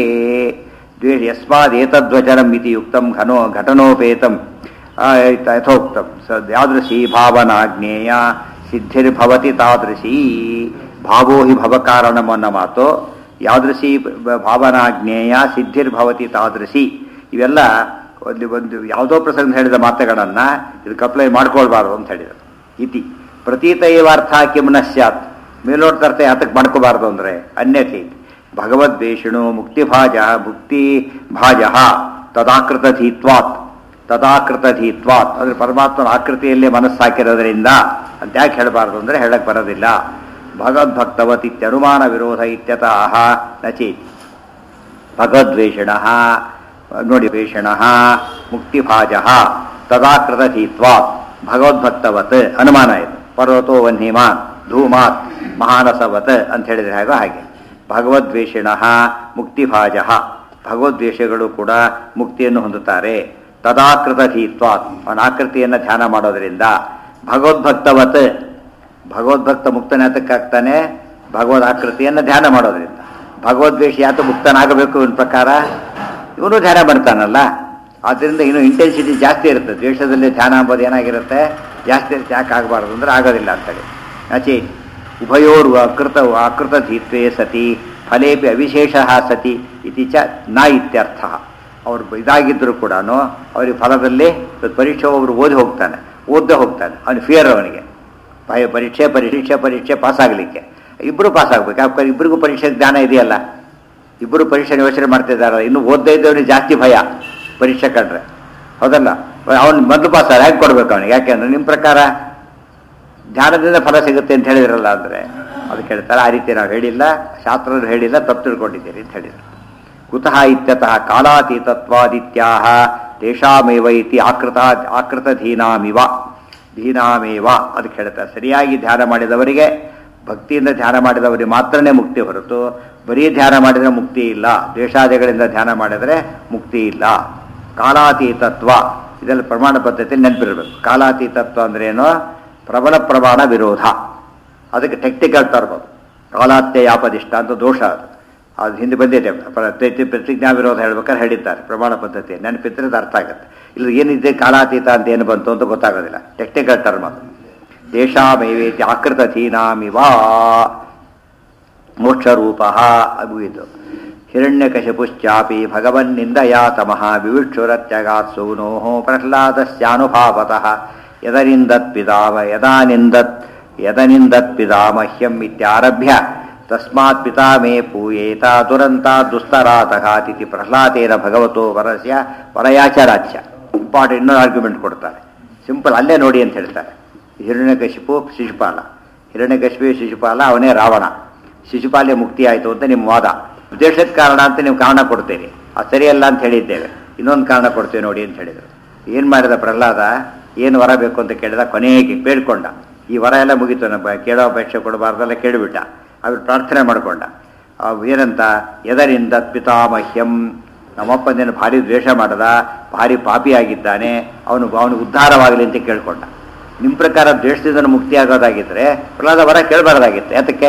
ದ್ವೇಷ ಯಸ್ಮಾದ್ ಏತದ್ವಚನಂ ಇತಿ ಯುಕ್ತಂ ಘನೋ ಘಟನೋಪೇತಂ ಆ, ಯಥ- ಯಥೋಕ್ತಂ ಸ ಯಾದೃಶಿ ಭಾವನಾಜ್ಞೇಯ ಸಿದ್ಧಿರ್ಭವತಿ ತಾದೃಶಿ ಭಾವೋ ಹಿ ಭವಕಾರಣಂ ಅನ್ನೋ ಮಾತು ಯಾದೃಶಿ ಬ- ಭಾವನಾಜ್ಞೇಯ ಸಿದ್ಧಿರ್ಭವತಿ ತಾದೃಶಿ ಇವೆಲ್ಲ ಒಂದು ಒಂದು ಯಾವುದೋ ಪ್ರಸಂಗ ಹೇಳಿದ ಮಾತುಗಳನ್ನು ಇದಕ್ಕೆ ಅಪ್ಲೈ ಮಾಡ್ಕೊಳ್ಬಾರ್ದು ಅಂತ ಹೇಳಿದರು ಇತಿ ಪ್ರತೀತ ಏವಾರ್ಥ ಕಿಮ್ನ ಸ್ಯಾತ್ ಮೇಲೋಡ್ತರ್ಥ ಯಾತಕ್ಕೆ ಮಾಡ್ಕೋಬಾರ್ದು ಅಂದರೆ ಅನ್ಯಥಿ ಭಗವದ್ವೇಷಿಣು ಮುಕ್ತಿಭಾಜ ಮುಕ್ತಿ ಭಾಜ ತದಾಕೃತಧೀತ್ವಾತ್ ತದಾಕೃತಧೀತ್ವಾತ್ ಅಂದರೆ ಪರಮಾತ್ಮನ ಆಕೃತಿಯಲ್ಲೇ ಮನಸ್ಸು ಹಾಕಿರೋದ್ರಿಂದ ಅಂತ ಯಾಕೆ ಹೇಳಬಾರ್ದು ಅಂದರೆ ಹೇಳಕ್ಕೆ ಬರೋದಿಲ್ಲ ಭಗವದ್ಭಕ್ತವತಿತ್ಯನುಮಾನ ವಿರೋಧ ಇತ್ಯತಃ ನಚೇತ್ ಭಗವದ್ವೇಷಿಣ ನೋಡಿ ವೇಷಣ ಮುಕ್ತಿಭಾಜ ತದಾಕೃತಧೀತ್ವಾತ್ ಭಗವದ್ಭಕ್ತವತ್ ಅನುಮಾನ ಇದು ಪರ್ವತೋ ವನ್ಹಿಮಾನ್ ಧೂಮಾತ್ ಮಹಾನಸವತ್ ಅಂತ ಹೇಳಿದ್ರೆ ಹಾಗೋ ಹಾಗೆ ಭಗವದ್ವೇಷಿಣ ಮುಕ್ತಿಭಾಜ ಭಗವದ್ವೇಷಗಳು ಕೂಡ ಮುಕ್ತಿಯನ್ನು ಹೊಂದುತ್ತಾರೆ ತದಾಕೃತಧೀತ್ವಾತ್ ಅವನ ಆಕೃತಿಯನ್ನು ಧ್ಯಾನ ಮಾಡೋದರಿಂದ ಭಗವದ್ಭಕ್ತವತ್ ಭಗವದ್ಭಕ್ತ ಮುಕ್ತನಾತಕ್ಕಾಗ್ತಾನೆ ಭಗವದ್ ಆಕೃತಿಯನ್ನು ಧ್ಯಾನ ಮಾಡೋದ್ರಿಂದ ಭಗವದ್ವೇಷ ಯಾತ ಮುಕ್ತನಾಗಬೇಕು ಇವನ ಪ್ರಕಾರ ಇವನು ಧ್ಯಾನ ಬರ್ತಾನಲ್ಲ ಆದ್ದರಿಂದ ಇನ್ನು ಇಂಟೆನ್ಸಿಟಿ ಜಾಸ್ತಿ ಇರುತ್ತೆ ದ್ವೇಷದಲ್ಲಿ ಧ್ಯಾನ ಅಂಬೋದು ಏನಾಗಿರುತ್ತೆ ಜಾಸ್ತಿ ಇರುತ್ತೆ ಯಾಕೆ ಆಗಬಾರ್ದು ಅಂದರೆ ಆಗೋದಿಲ್ಲ ಅಂತೇಳಿ ಆಚೆ ಉಭಯೋರ್ವ ಅಕೃತ ಅಕೃತಧೀತ್ವೇ ಸತಿ ಫಲೇಪಿ ಅವಿಶೇಷ ಸತಿ ಇತಿ ಚ ನ ಇತ್ಯರ್ಥ ಅವ್ರು ಇದಾಗಿದ್ದರೂ ಕೂಡ ಅವ್ರಿಗೆ ಫಲದಲ್ಲಿ ಇವತ್ತು ಪರೀಕ್ಷೆ ಒಬ್ರು ಓದಿ ಹೋಗ್ತಾನೆ ಓದ್ದೇ ಹೋಗ್ತಾನೆ ಅವನಿಗೆ ಫಿಯರ್ ಅವನಿಗೆ ಭಯ ಪರೀಕ್ಷೆ ಪರೀಕ್ಷೆ ಪರೀಕ್ಷೆ ಪಾಸ್ ಆಗಲಿಕ್ಕೆ ಇಬ್ಬರು ಪಾಸ್ ಆಗ್ಬೇಕು ಯಾಕೆ ಇಬ್ಬರಿಗೂ ಪರೀಕ್ಷೆ ಜ್ಞಾನ ಇದೆಯಲ್ಲ ಇಬ್ಬರು ಪರೀಕ್ಷೆ ಯೋಚನೆ ಮಾಡ್ತಿದ್ದಾರಲ್ಲ ಇನ್ನು ಓದ್ದೇ ಇದ್ದವನಿಗೆ ಜಾಸ್ತಿ ಭಯ ಪರೀಕ್ಷೆ ಕಂಡ್ರೆ ಹೌದಲ್ಲ ಅವನು ಮೊದಲು ಪಾಸ್ ಆಗ ಹೇಗೆ ಕೊಡ್ಬೇಕು ಅವನಿಗೆ ಯಾಕೆಂದ್ರೆ ನಿಮ್ಮ ಪ್ರಕಾರ ಧ್ಯಾನದಿಂದ ಫಲ ಸಿಗುತ್ತೆ ಅಂತ ಹೇಳಿದ್ರಲ್ಲ ಅಂದರೆ ಅದಕ್ಕೆ ಹೇಳ್ತಾರೆ ಆ ರೀತಿ ನಾವು ಹೇಳಿಲ್ಲ ಶಾಸ್ತ್ರರು ಹೇಳಿಲ್ಲ ತಪ್ಪು ತಿಳ್ಕೊಂಡಿದ್ದೀರಿ ಅಂತ ಹೇಳಿದ್ರು ಕುತಃ ಇತ್ಯತಃ ಕಾಲಾತೀತತ್ವಾದಿತ್ಯಾಹ ತೇಷಾಮೇವ ಇತಿ ಆಕೃತ ಆಕೃತಧೀನಾಮಿವ ಧೀನಾಮೇವ ಅದಕ್ಕೆ ಹೇಳ್ತಾರೆ ಸರಿಯಾಗಿ ಧ್ಯಾನ ಮಾಡಿದವರಿಗೆ ಭಕ್ತಿಯಿಂದ ಧ್ಯಾನ ಮಾಡಿದವರಿಗೆ ಮಾತ್ರನೇ ಮುಕ್ತಿ ಹೊರತು ಬರೀ ಧ್ಯಾನ ಮಾಡಿದರೆ ಮುಕ್ತಿ ಇಲ್ಲ ದ್ವೇಷಾದಿಗಳಿಂದ ಧ್ಯಾನ ಮಾಡಿದರೆ ಮುಕ್ತಿ ಇಲ್ಲ ಕಾಲಾತೀತತ್ವ ಇದೆಲ್ಲ ಪ್ರಮಾಣ ಪದ್ಧತಿ ನೆನಪಿರಬೇಕು ಕಾಲಾತೀತತ್ವ ಅಂದ್ರೇನು ಪ್ರಬಲ ಪ್ರಮಾಣ ವಿರೋಧ ಅದಕ್ಕೆ ಟೆಕ್ನಿಕಲ್ ತರ್ಬೋದು ಕಾಲಾತ್ಯಯಾಪದಿಷ್ಟ ಅಂತ ದೋಷ ಅದು ಅದು ಹಿಂದೆ ಬಂದಿದೆ ಪ್ರ- ಪ್ರತಿ- ಪ್ರತಿಜ್ಞಾ ವಿರೋಧ ಹೇಳ್ಬೇಕಾದ್ರೆ ಹೇಳಿದ್ದಾರೆ ಪ್ರಮಾಣ ಪದ್ಧತಿ ನೆನಪಿದ್ರೆ ಅದು ಅರ್ಥ ಆಗುತ್ತೆ ಇಲ್ಲಿ ಏನಿದೆ ಕಾಲಾತೀತ ಅಂತ ಏನು ಬಂತು ಅಂತ ಗೊತ್ತಾಗೋದಿಲ್ಲ ಟೆಕ್ನಿಕಲ್ ಟರ್ಮ್ ಅದು ದೇಶಾಮೇವೇತಿ ಆಕೃತಧೀನಾಮಿವ ಮೋಕ್ಷರೂಪ ಮುಗಿತು ಹಿರಣ್ಯಕಶಪುಶ್ಚಾಪಿ ಭಗವನ್ನಿಂದಯಾ ತಮಃ ವಿವಿಕ್ಷುರತ್ಯಗಾತ್ ಸೂನೋ ಪ್ರಹ್ಲಾದಸ್ಯಾನುಭಾವತಃ ಯದನಿಂದತ್ ಪಿದಾಮ ಯದಾ ನಿಂದತ್ ಯದನಿಂದತ್ ಪಿದಾಮಹ್ಯಂ ಇತ್ಯಾರಭ್ಯ ತಸ್ಮಾತ್ ಪಿತಾ ಮೇ ಪೂಯೇತ ದುರಂತ ದುಸ್ತರಾತಘಾತಿಥಿ ಪ್ರಹ್ಲಾದೇನ ಭಗವತೋ ವರಸ್ಯ ವರಯಾಚರಾಚ್ಯ ಇಂಪಾರ್ಟೆಂಟ್ ಇನ್ನೊಂದು ಆರ್ಗ್ಯುಮೆಂಟ್ ಕೊಡ್ತಾರೆ ಸಿಂಪಲ್ ಅಲ್ಲೇ ನೋಡಿ ಅಂತ ಹೇಳ್ತಾರೆ ಹಿರಣ್ಯಕಶಿಪು ಶಿಶುಪಾಲ ಹಿರಣ್ಯಕಶಿಪು ಶಿಶುಪಾಲ ಅವನೇ ರಾವಣ ಶಿಶುಪಾಲ್ಯ ಮುಕ್ತಿ ಆಯಿತು ಅಂತ ನಿಮ್ಮ ವಾದ ಉದ್ದೇಶದ ಕಾರಣ ಅಂತ ನೀವು ಕಾರಣ ಕೊಡ್ತೀರಿ ಅದು ಸರಿಯಲ್ಲ ಅಂತ ಹೇಳಿದ್ದೇವೆ ಇನ್ನೊಂದು ಕಾರಣ ಕೊಡ್ತೀವಿ ನೋಡಿ ಅಂತ ಹೇಳಿದರು ಏನು ಮಾಡಿದ ಪ್ರಹ್ಲಾದ ಏನು ವರ ಬೇಕು ಅಂತ ಕೇಳಿದ ಕೊನೆಗೆ ಬೇಡ್ಕೊಂಡ ಈ ವರ ಎಲ್ಲ ಮುಗೀತು ನಮ್ಮ ಕೇಳೋ ಅಪೇಕ್ಷೆ ಕೊಡಬಾರ್ದೆಲ್ಲ ಕೇಳಿಬಿಟ್ಟ ಅವ್ರು ಪ್ರಾರ್ಥನೆ ಮಾಡ್ಕೊಂಡ ಅವ್ ಏನಂತ ಎದರಿಂದ ಪಿತಾಮಹ್ಯಂ ನಮ್ಮಪ್ಪನೇನು ಭಾರಿ ದ್ವೇಷ ಮಾಡದ ಭಾರಿ ಪಾಪಿಯಾಗಿದ್ದಾನೆ ಅವನು ಅವನು ಉದ್ಧಾರವಾಗಲಿ ಅಂತ ಕೇಳ್ಕೊಂಡ ನಿಮ್ಮ ಪ್ರಕಾರ ದ್ವೇಷದಿಂದ ಮುಕ್ತಿ ಆಗೋದಾಗಿದ್ರೆ ಪ್ರಹ್ಲಾದ ವರ ಕೇಳಬಾರ್ದಾಗಿತ್ತು ಯಾತಕ್ಕೆ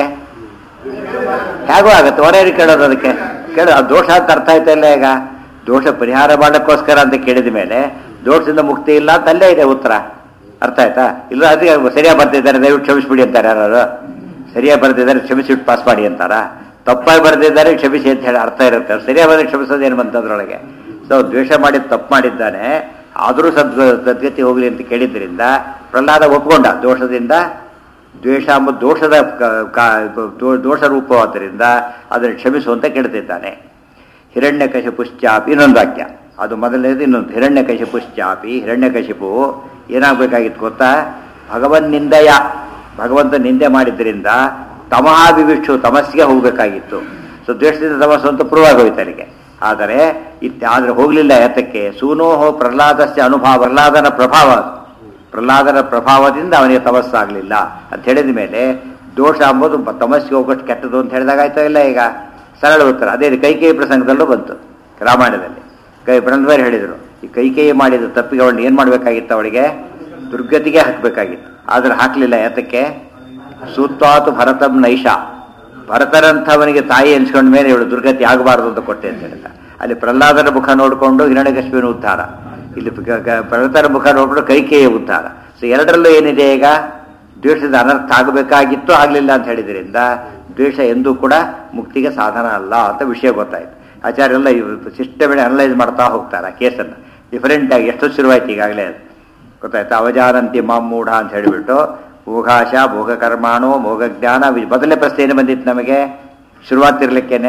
ಹೇಗೂ ಆಗುತ್ತೆ ಹೊರೇರಿ ಕೇಳೋದು ಅದಕ್ಕೆ ಕೇಳ ಆ ದೋಷ ಅಂತ ಅರ್ಥ ಆಯ್ತಾ ಇಲ್ಲ ಈಗ ದೋಷ ಪರಿಹಾರ ಮಾಡೋಕ್ಕೋಸ್ಕರ ಅಂತ ಕೇಳಿದ ಮೇಲೆ ದೋಷದಿಂದ ಮುಕ್ತಿ ಇಲ್ಲ ಅಂತ ಅಲ್ಲೇ ಇದೆ ಉತ್ತರ ಅರ್ಥ ಆಯ್ತಾ ಇಲ್ಲ ಅದಕ್ಕೆ ಸರಿಯಾಗಿ ಬರ್ತಿದ್ದಾರೆ ದಯವಿಟ್ಟು ಕ್ಷಮಿಸ್ಬಿಡಿ ಅಂತಾರೆ ಯಾರು ಸರಿಯಾಗಿ ಬರ್ತಿದ್ದಾರೆ ಕ್ಷಮಿಸಿಬಿಟ್ಟು ಪಾಸ್ ಮಾಡಿ ಅಂತಾರ ತಪ್ಪಾಗಿ ಬರ್ತಿದ್ದಾರೆ ಕ್ಷಮಿಸಿ ಅಂತ ಹೇಳಿ ಅರ್ಥ ಇರುತ್ತೆ ಅವ್ರು ಸರಿಯಾಗಿ ಬಂದರೆ ಕ್ಷಮಿಸೋದೇನು ಬಂತದ್ರೊಳಗೆ ಸೊ ದ್ವೇಷ ಮಾಡಿ ತಪ್ಪು ಮಾಡಿದ್ದಾನೆ ಆದರೂ ಸದ್ ಸದ್ಗತಿ ಹೋಗಲಿ ಅಂತ ಕೇಳಿದ್ರಿಂದ ಪ್ರಹ್ಲಾದ ಒಪ್ಕೊಂಡ ದೋಷದಿಂದ ದ್ವೇಷ ಎಂಬ ದೋಷದ ಕ- ಕ- ದೋ- ದೋಷ ರೂಪವಾದ್ದರಿಂದ ಅದನ್ನು ಕ್ಷಮಿಸುವಂತ ಕೇಳ್ತಿದ್ದಾನೆ ಹಿರಣ್ಯಕಶಿಪುಶ್ಚಾಪಿ ಇನ್ನೊಂದು ವಾಕ್ಯ ಅದು ಮೊದಲನೇದು ಇನ್ನೊಂದು ಹಿರಣ್ಯಕಶಿಪುಶ್ಚಾಪಿ ಹಿರಣ್ಯಕಶಿಪು ಏನಾಗಬೇಕಾಗಿತ್ತು ಗೊತ್ತಾ ಭಗವನ್ನಿಂದಯ ಭಗವಂತ ನಿಂದೆ ಮಾಡಿದ್ರಿಂದ ತಮಃ ವಿವಿಕ್ಷು ತಮಸ್ಸಿಗೆ ಹೋಗಬೇಕಾಗಿತ್ತು ಸೊ ದ್ವೇಷದಿಂದ ತಮಸ್ಸು ಅಂತ ಪ್ರೂವ್ ಆಗೋಯ್ತು ಅವನಿಗೆ ಆದರೆ ಇತ್ತ ಆದರೆ ಹೋಗಲಿಲ್ಲ ಯಾತಕ್ಕೆ ಸೂನೋಹೋ ಪ್ರಹ್ಲಾದಸ್ಯ ಅನುಭವ ಪ್ರಹ್ಲಾದನ ಪ್ರಭಾವ ಅದು. ಪ್ರಹ್ಲಾದನ ಪ್ರಭಾವದಿಂದ ಅವನಿಗೆ ತಮಸ್ಸಾಗಲಿಲ್ಲ ಅಂತ ಹೇಳಿದ ಮೇಲೆ ದೋಷ ಅಂಬೋದು ಬ- ತಮಸ್ಸಿಗೆ ಹೋಗೋಷ್ಟು ಕೆಟ್ಟದು ಅಂತ ಹೇಳಿದಾಗ ಆಯ್ತಾ ಇಲ್ಲ ಈಗ ಸರಳ ಉತ್ತರ ಅದೇ ರೀತಿ ಕೈಕೇಯಿ ಪ್ರಸಂಗದಲ್ಲೂ ಬಂತು ರಾಮಾಯಣದಲ್ಲಿ ಕೈ ಬ್ರಹ್ಮವೇರ್ ಹೇಳಿದರು ಈ ಕೈಕೇಯಿ ಮಾಡಿದ ತಪ್ಪಿಗೆ ಅವಳು ಏನು ಮಾಡಬೇಕಾಗಿತ್ತು ಅವಳಿಗೆ ದುರ್ಗತಿಗೆ ಹಾಕಬೇಕಾಗಿತ್ತು ಆದರೆ ಹಾಕಲಿಲ್ಲ ಯಾತಕ್ಕೆ ಸೂತ್ವಾತು ಭರತಂ ನೈಷ ಭರತರಂಥವನಿಗೆ ತಾಯಿ ಎನ್ಸ್ಕೊಂಡ ಮೇಲೆ ಇವಳು ದುರ್ಗತಿ ಆಗಬಾರದು ಅಂತ ಕೊಟ್ಟೆ ಅಂತ ಹೇಳ್ತಾ ಅಲ್ಲಿ ಪ್ರಹ್ಲಾದನ ಮುಖ ನೋಡಿಕೊಂಡು ಹಿರಣ್ಯಕಶ್ಮಿನ ಉದ್ಧಾರ ಇಲ್ಲಿ ಗ- ಗ- ಭರತರ ಮುಖ ನೋಡಿಕೊಂಡು ಕೈಕೇಯ ಉದ್ಧಾರ ಸೊ ಎರಡರಲ್ಲೂ ಏನಿದೆ ಈಗ ದ್ವೇಷದ ಅನರ್ಥ ಆಗಬೇಕಾಗಿತ್ತು ಆಗಲಿಲ್ಲ ಅಂತ ಹೇಳಿದ್ರಿಂದ ದ್ವೇಷ ಎಂದೂ ಕೂಡ ಮುಕ್ತಿಗೆ ಸಾಧನ ಅಲ್ಲ ಅಂತ ವಿಷಯ ಗೊತ್ತಾಯ್ತು ಆಚಾರ್ಯರೆಲ್ಲ ಸಿಸ್ಟಮ್ ಅನಲೈಸ್ ಮಾಡ್ತಾ ಹೋಗ್ತಾರೆ ಆ ಕೇಸನ್ನು ಡಿಫರೆಂಟ್ ಆಗಿ ಎಷ್ಟು ಶುರುವಾಯ್ತು ಈಗಾಗಲೇ ಅದು ಗೊತ್ತಾಯ್ತಾ ಅವಜಾನಂತಿ ಮಾಮೂಢ ಅಂತ ಹೇಳಿಬಿಟ್ಟು ಮೋಘಾಶ ಭೋಗ ಕರ್ಮಾಣು ಮೋಗ ಜ್ಞಾನ ವಿ- ಮೊದಲನೇ ಪ್ರಶ್ನೆ ಏನು ಬಂದಿತ್ತು ನಮಗೆ ಶುರುವಾತಿರ್ಲಿಕ್ಕೇನೆ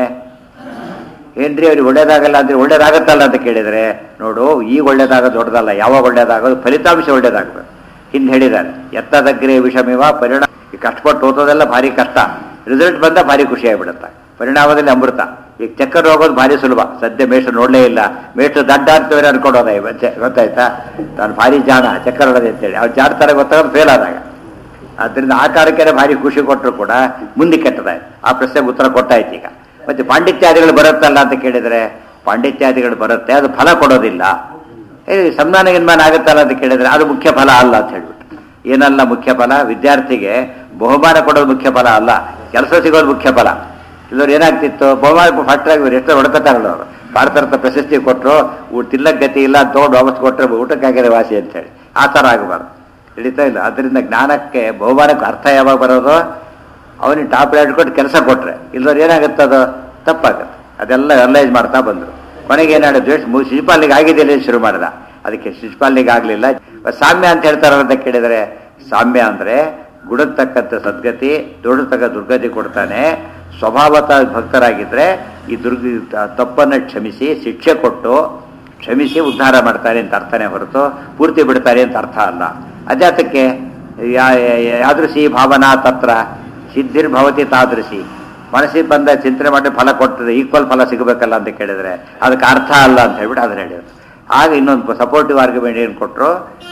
ಏನ್ರಿ ಅವ್ರಿಗೆ ಒಳ್ಳೇದಾಗಲ್ಲ ಅಂದ್ರೆ ಒಳ್ಳೇದಾಗತ್ತಲ್ಲ ಅಂತ ಕೇಳಿದ್ರೆ ನೋಡು ಈಗ ಒಳ್ಳೇದಾಗೋದು ದೊಡ್ಡದಲ್ಲ ಯಾವಾಗ ಒಳ್ಳೇದಾಗೋದು ಫಲಿತಾಂಶ ಒಳ್ಳೇದಾಗಬೇಕು ಹಿಂದೆ ಹೇಳಿದ್ದಾರೆ ಎತ್ತದಗ್ರೆ ವಿಷಮಿವ ಪರಿಣಾಮ ಈ ಕಷ್ಟಪಟ್ಟು ಓದೋದೆಲ್ಲ ಭಾರಿ ಕಷ್ಟ ರಿಸಲ್ಟ್ ಬಂದ ಭಾರಿ ಖುಷಿ ಆಗಿಬಿಡುತ್ತೆ ಪರಿಣಾಮದಲ್ಲಿ ಅಮೃತ ಈಗ ಚಕ್ಕರ್ ಹೋಗೋದು ಭಾರಿ ಸುಲಭ ಸದ್ಯ ಮೇಷ್ಟ್ರು ನೋಡಲೇ ಇಲ್ಲ ಮೇಷ್ಟ್ರು ದಡ್ಡ ಅಂತೇಳಿ ಅನ್ಕೊಂಡೋದ ಇವತ್ತೆ ಗೊತ್ತಾಯ್ತಾ ನಾನು ಭಾರಿ ಜಾಣ ಚಕ್ಕರ್ ಹೊಡೋದೆ ಅಂತೇಳಿ ಅವ್ರು ಜಾಡ್ತಾರೆ ಗೊತ್ತಾಗೋದು ಫೇಲ್ ಆದಾಗ ಆದ್ದರಿಂದ ಆ ಕಾಲಕ್ಕೆ ಭಾರಿ ಖುಷಿ ಕೊಟ್ಟರು ಕೂಡ ಮುಂದೆ ಕೆಟ್ಟದಾಯ್ತು ಆ ಪ್ರಶ್ನೆಗೆ ಉತ್ತರ ಕೊಟ್ಟಾಯ್ತು ಈಗ ಮತ್ತೆ ಪಾಂಡಿತ್ಯಾದಿಗಳು ಬರುತ್ತಲ್ಲ ಅಂತ ಕೇಳಿದರೆ ಪಾಂಡಿತ್ಯಾದಿಗಳು ಬರುತ್ತೆ ಅದು ಫಲ ಕೊಡೋದಿಲ್ಲ ಏ ಸಂಧಾನ ಗಿನ್ಮಾನ ಆಗುತ್ತಲ್ಲ ಅಂತ ಕೇಳಿದರೆ ಅದು ಮುಖ್ಯ ಫಲ ಅಲ್ಲ ಅಂತ ಹೇಳ್ಬಿಟ್ಟು ಏನಲ್ಲ ಮುಖ್ಯ ಫಲ ವಿದ್ಯಾರ್ಥಿಗೆ ಬಹುಮಾನ ಕೊಡೋದು ಮುಖ್ಯ ಫಲ ಅಲ್ಲ ಕೆಲಸ ಸಿಗೋದು ಮುಖ್ಯ ಫಲ ಇಲ್ಲವ್ರು ಏನಾಗ್ತಿತ್ತು ಬಹುಮಾನ ಫಸ್ಟ್ ಆಗಿ ಇವರು ಎಷ್ಟು ಹೊಡ್ಕೊತಾರಲ್ಲ ಅವರು ಭಾರತ ಪ್ರಶಸ್ತಿ ಕೊಟ್ಟರು ಊಟ ತಿನ್ನಕ್ಕೆ ಗತಿ ಇಲ್ಲ ಅಂತ ತೊಗೊಂಡು ವಾಪಸ್ ಕೊಟ್ಟರೆ ಊಟಕ್ಕಾಗಿರೋ ವಾಸಿ ಅಂತೇಳಿ ಆ ಥರ ಆಗಬಾರ್ದು ಹಿಡಿತಾ ಇಲ್ಲ ಅದರಿಂದ ಜ್ಞಾನಕ್ಕೆ ಬಹುಮಾನಕ್ಕೆ ಅರ್ಥ ಯಾವಾಗ ಬರೋದು ಅವನಿಗೆ ಟಾಪ್ ರೇಟ್ ಕೊಟ್ಟು ಕೆಲಸ ಕೊಟ್ರೆ ಇಲ್ಲವ್ರು ಏನಾಗುತ್ತೆ ಅದು ತಪ್ಪಾಗುತ್ತೆ ಅದೆಲ್ಲ ಅನಲೈಸ್ ಮಾಡ್ತಾ ಬಂದರು ಕೊನೆಗೆ ಏನಾಡ ದ್ವೇಷ ಮು- ಶಿಶುಪಾಲಿಗೆ ಆಗಿದೆಯಲ್ಲ ಅಂತ ಶುರು ಮಾಡಿದ ಅದಕ್ಕೆ ಶಿಶುಪಾಲಿಗೆ ಆಗಲಿಲ್ಲ ಸಾಮ್ಯ ಅಂತ ಹೇಳ್ತಾರ ಅಂತ ಕೇಳಿದರೆ ಸಾಮ್ಯ ಅಂದರೆ ಗುಣಕ್ಕೆ ತಕ್ಕಂಥ ಸದ್ಗತಿ ದೊಡ್ಡ ತಕ್ಕ ದುರ್ಗತಿ ಕೊಡ್ತಾನೆ ಸ್ವಭಾವತ ಭಕ್ತರಾಗಿದ್ದರೆ ಈ ದುರ್ಗ ತಪ್ಪನ್ನು ಕ್ಷಮಿಸಿ ಶಿಕ್ಷೆ ಕೊಟ್ಟು ಕ್ಷಮಿಸಿ ಉದ್ಧಾರ ಮಾಡ್ತಾರೆ ಅಂತ ಅರ್ಥನೇ ಹೊರತು ಪೂರ್ತಿ ಬಿಡ್ತಾರೆ ಅಂತ ಅರ್ಥ ಅಲ್ಲ ಅಜಾತಕ್ಕೆ ಯಾ- ಯಾ- ಯಾದೃಶಿ ಭಾವನಾ ತತ್ರ ಸಿದ್ಧಿರ್ಭವತಿ ತಾದೃಶಿ ಮನಸ್ಸಿಗೆ ಬಂದ ಚಿಂತನೆ ಮಾಡಿ ಫಲ ಕೊಡ್ತದೆ ಈಕ್ವಲ್ ಫಲ ಸಿಗಬೇಕಲ್ಲ ಅಂತ ಕೇಳಿದ್ರೆ ಅದಕ್ಕೆ ಅರ್ಥ ಅಲ್ಲ ಅಂತ ಹೇಳ್ಬಿಟ್ಟು ಅದನ್ನ ಹೇಳಿದ್ರು ಆಗ ಇನ್ನೊಂದು ಸಪೋರ್ಟಿವ್ ಆರ್ಗ್ಯುಮೆಂಟ್ ಏನು ಕೊಟ್ಟರು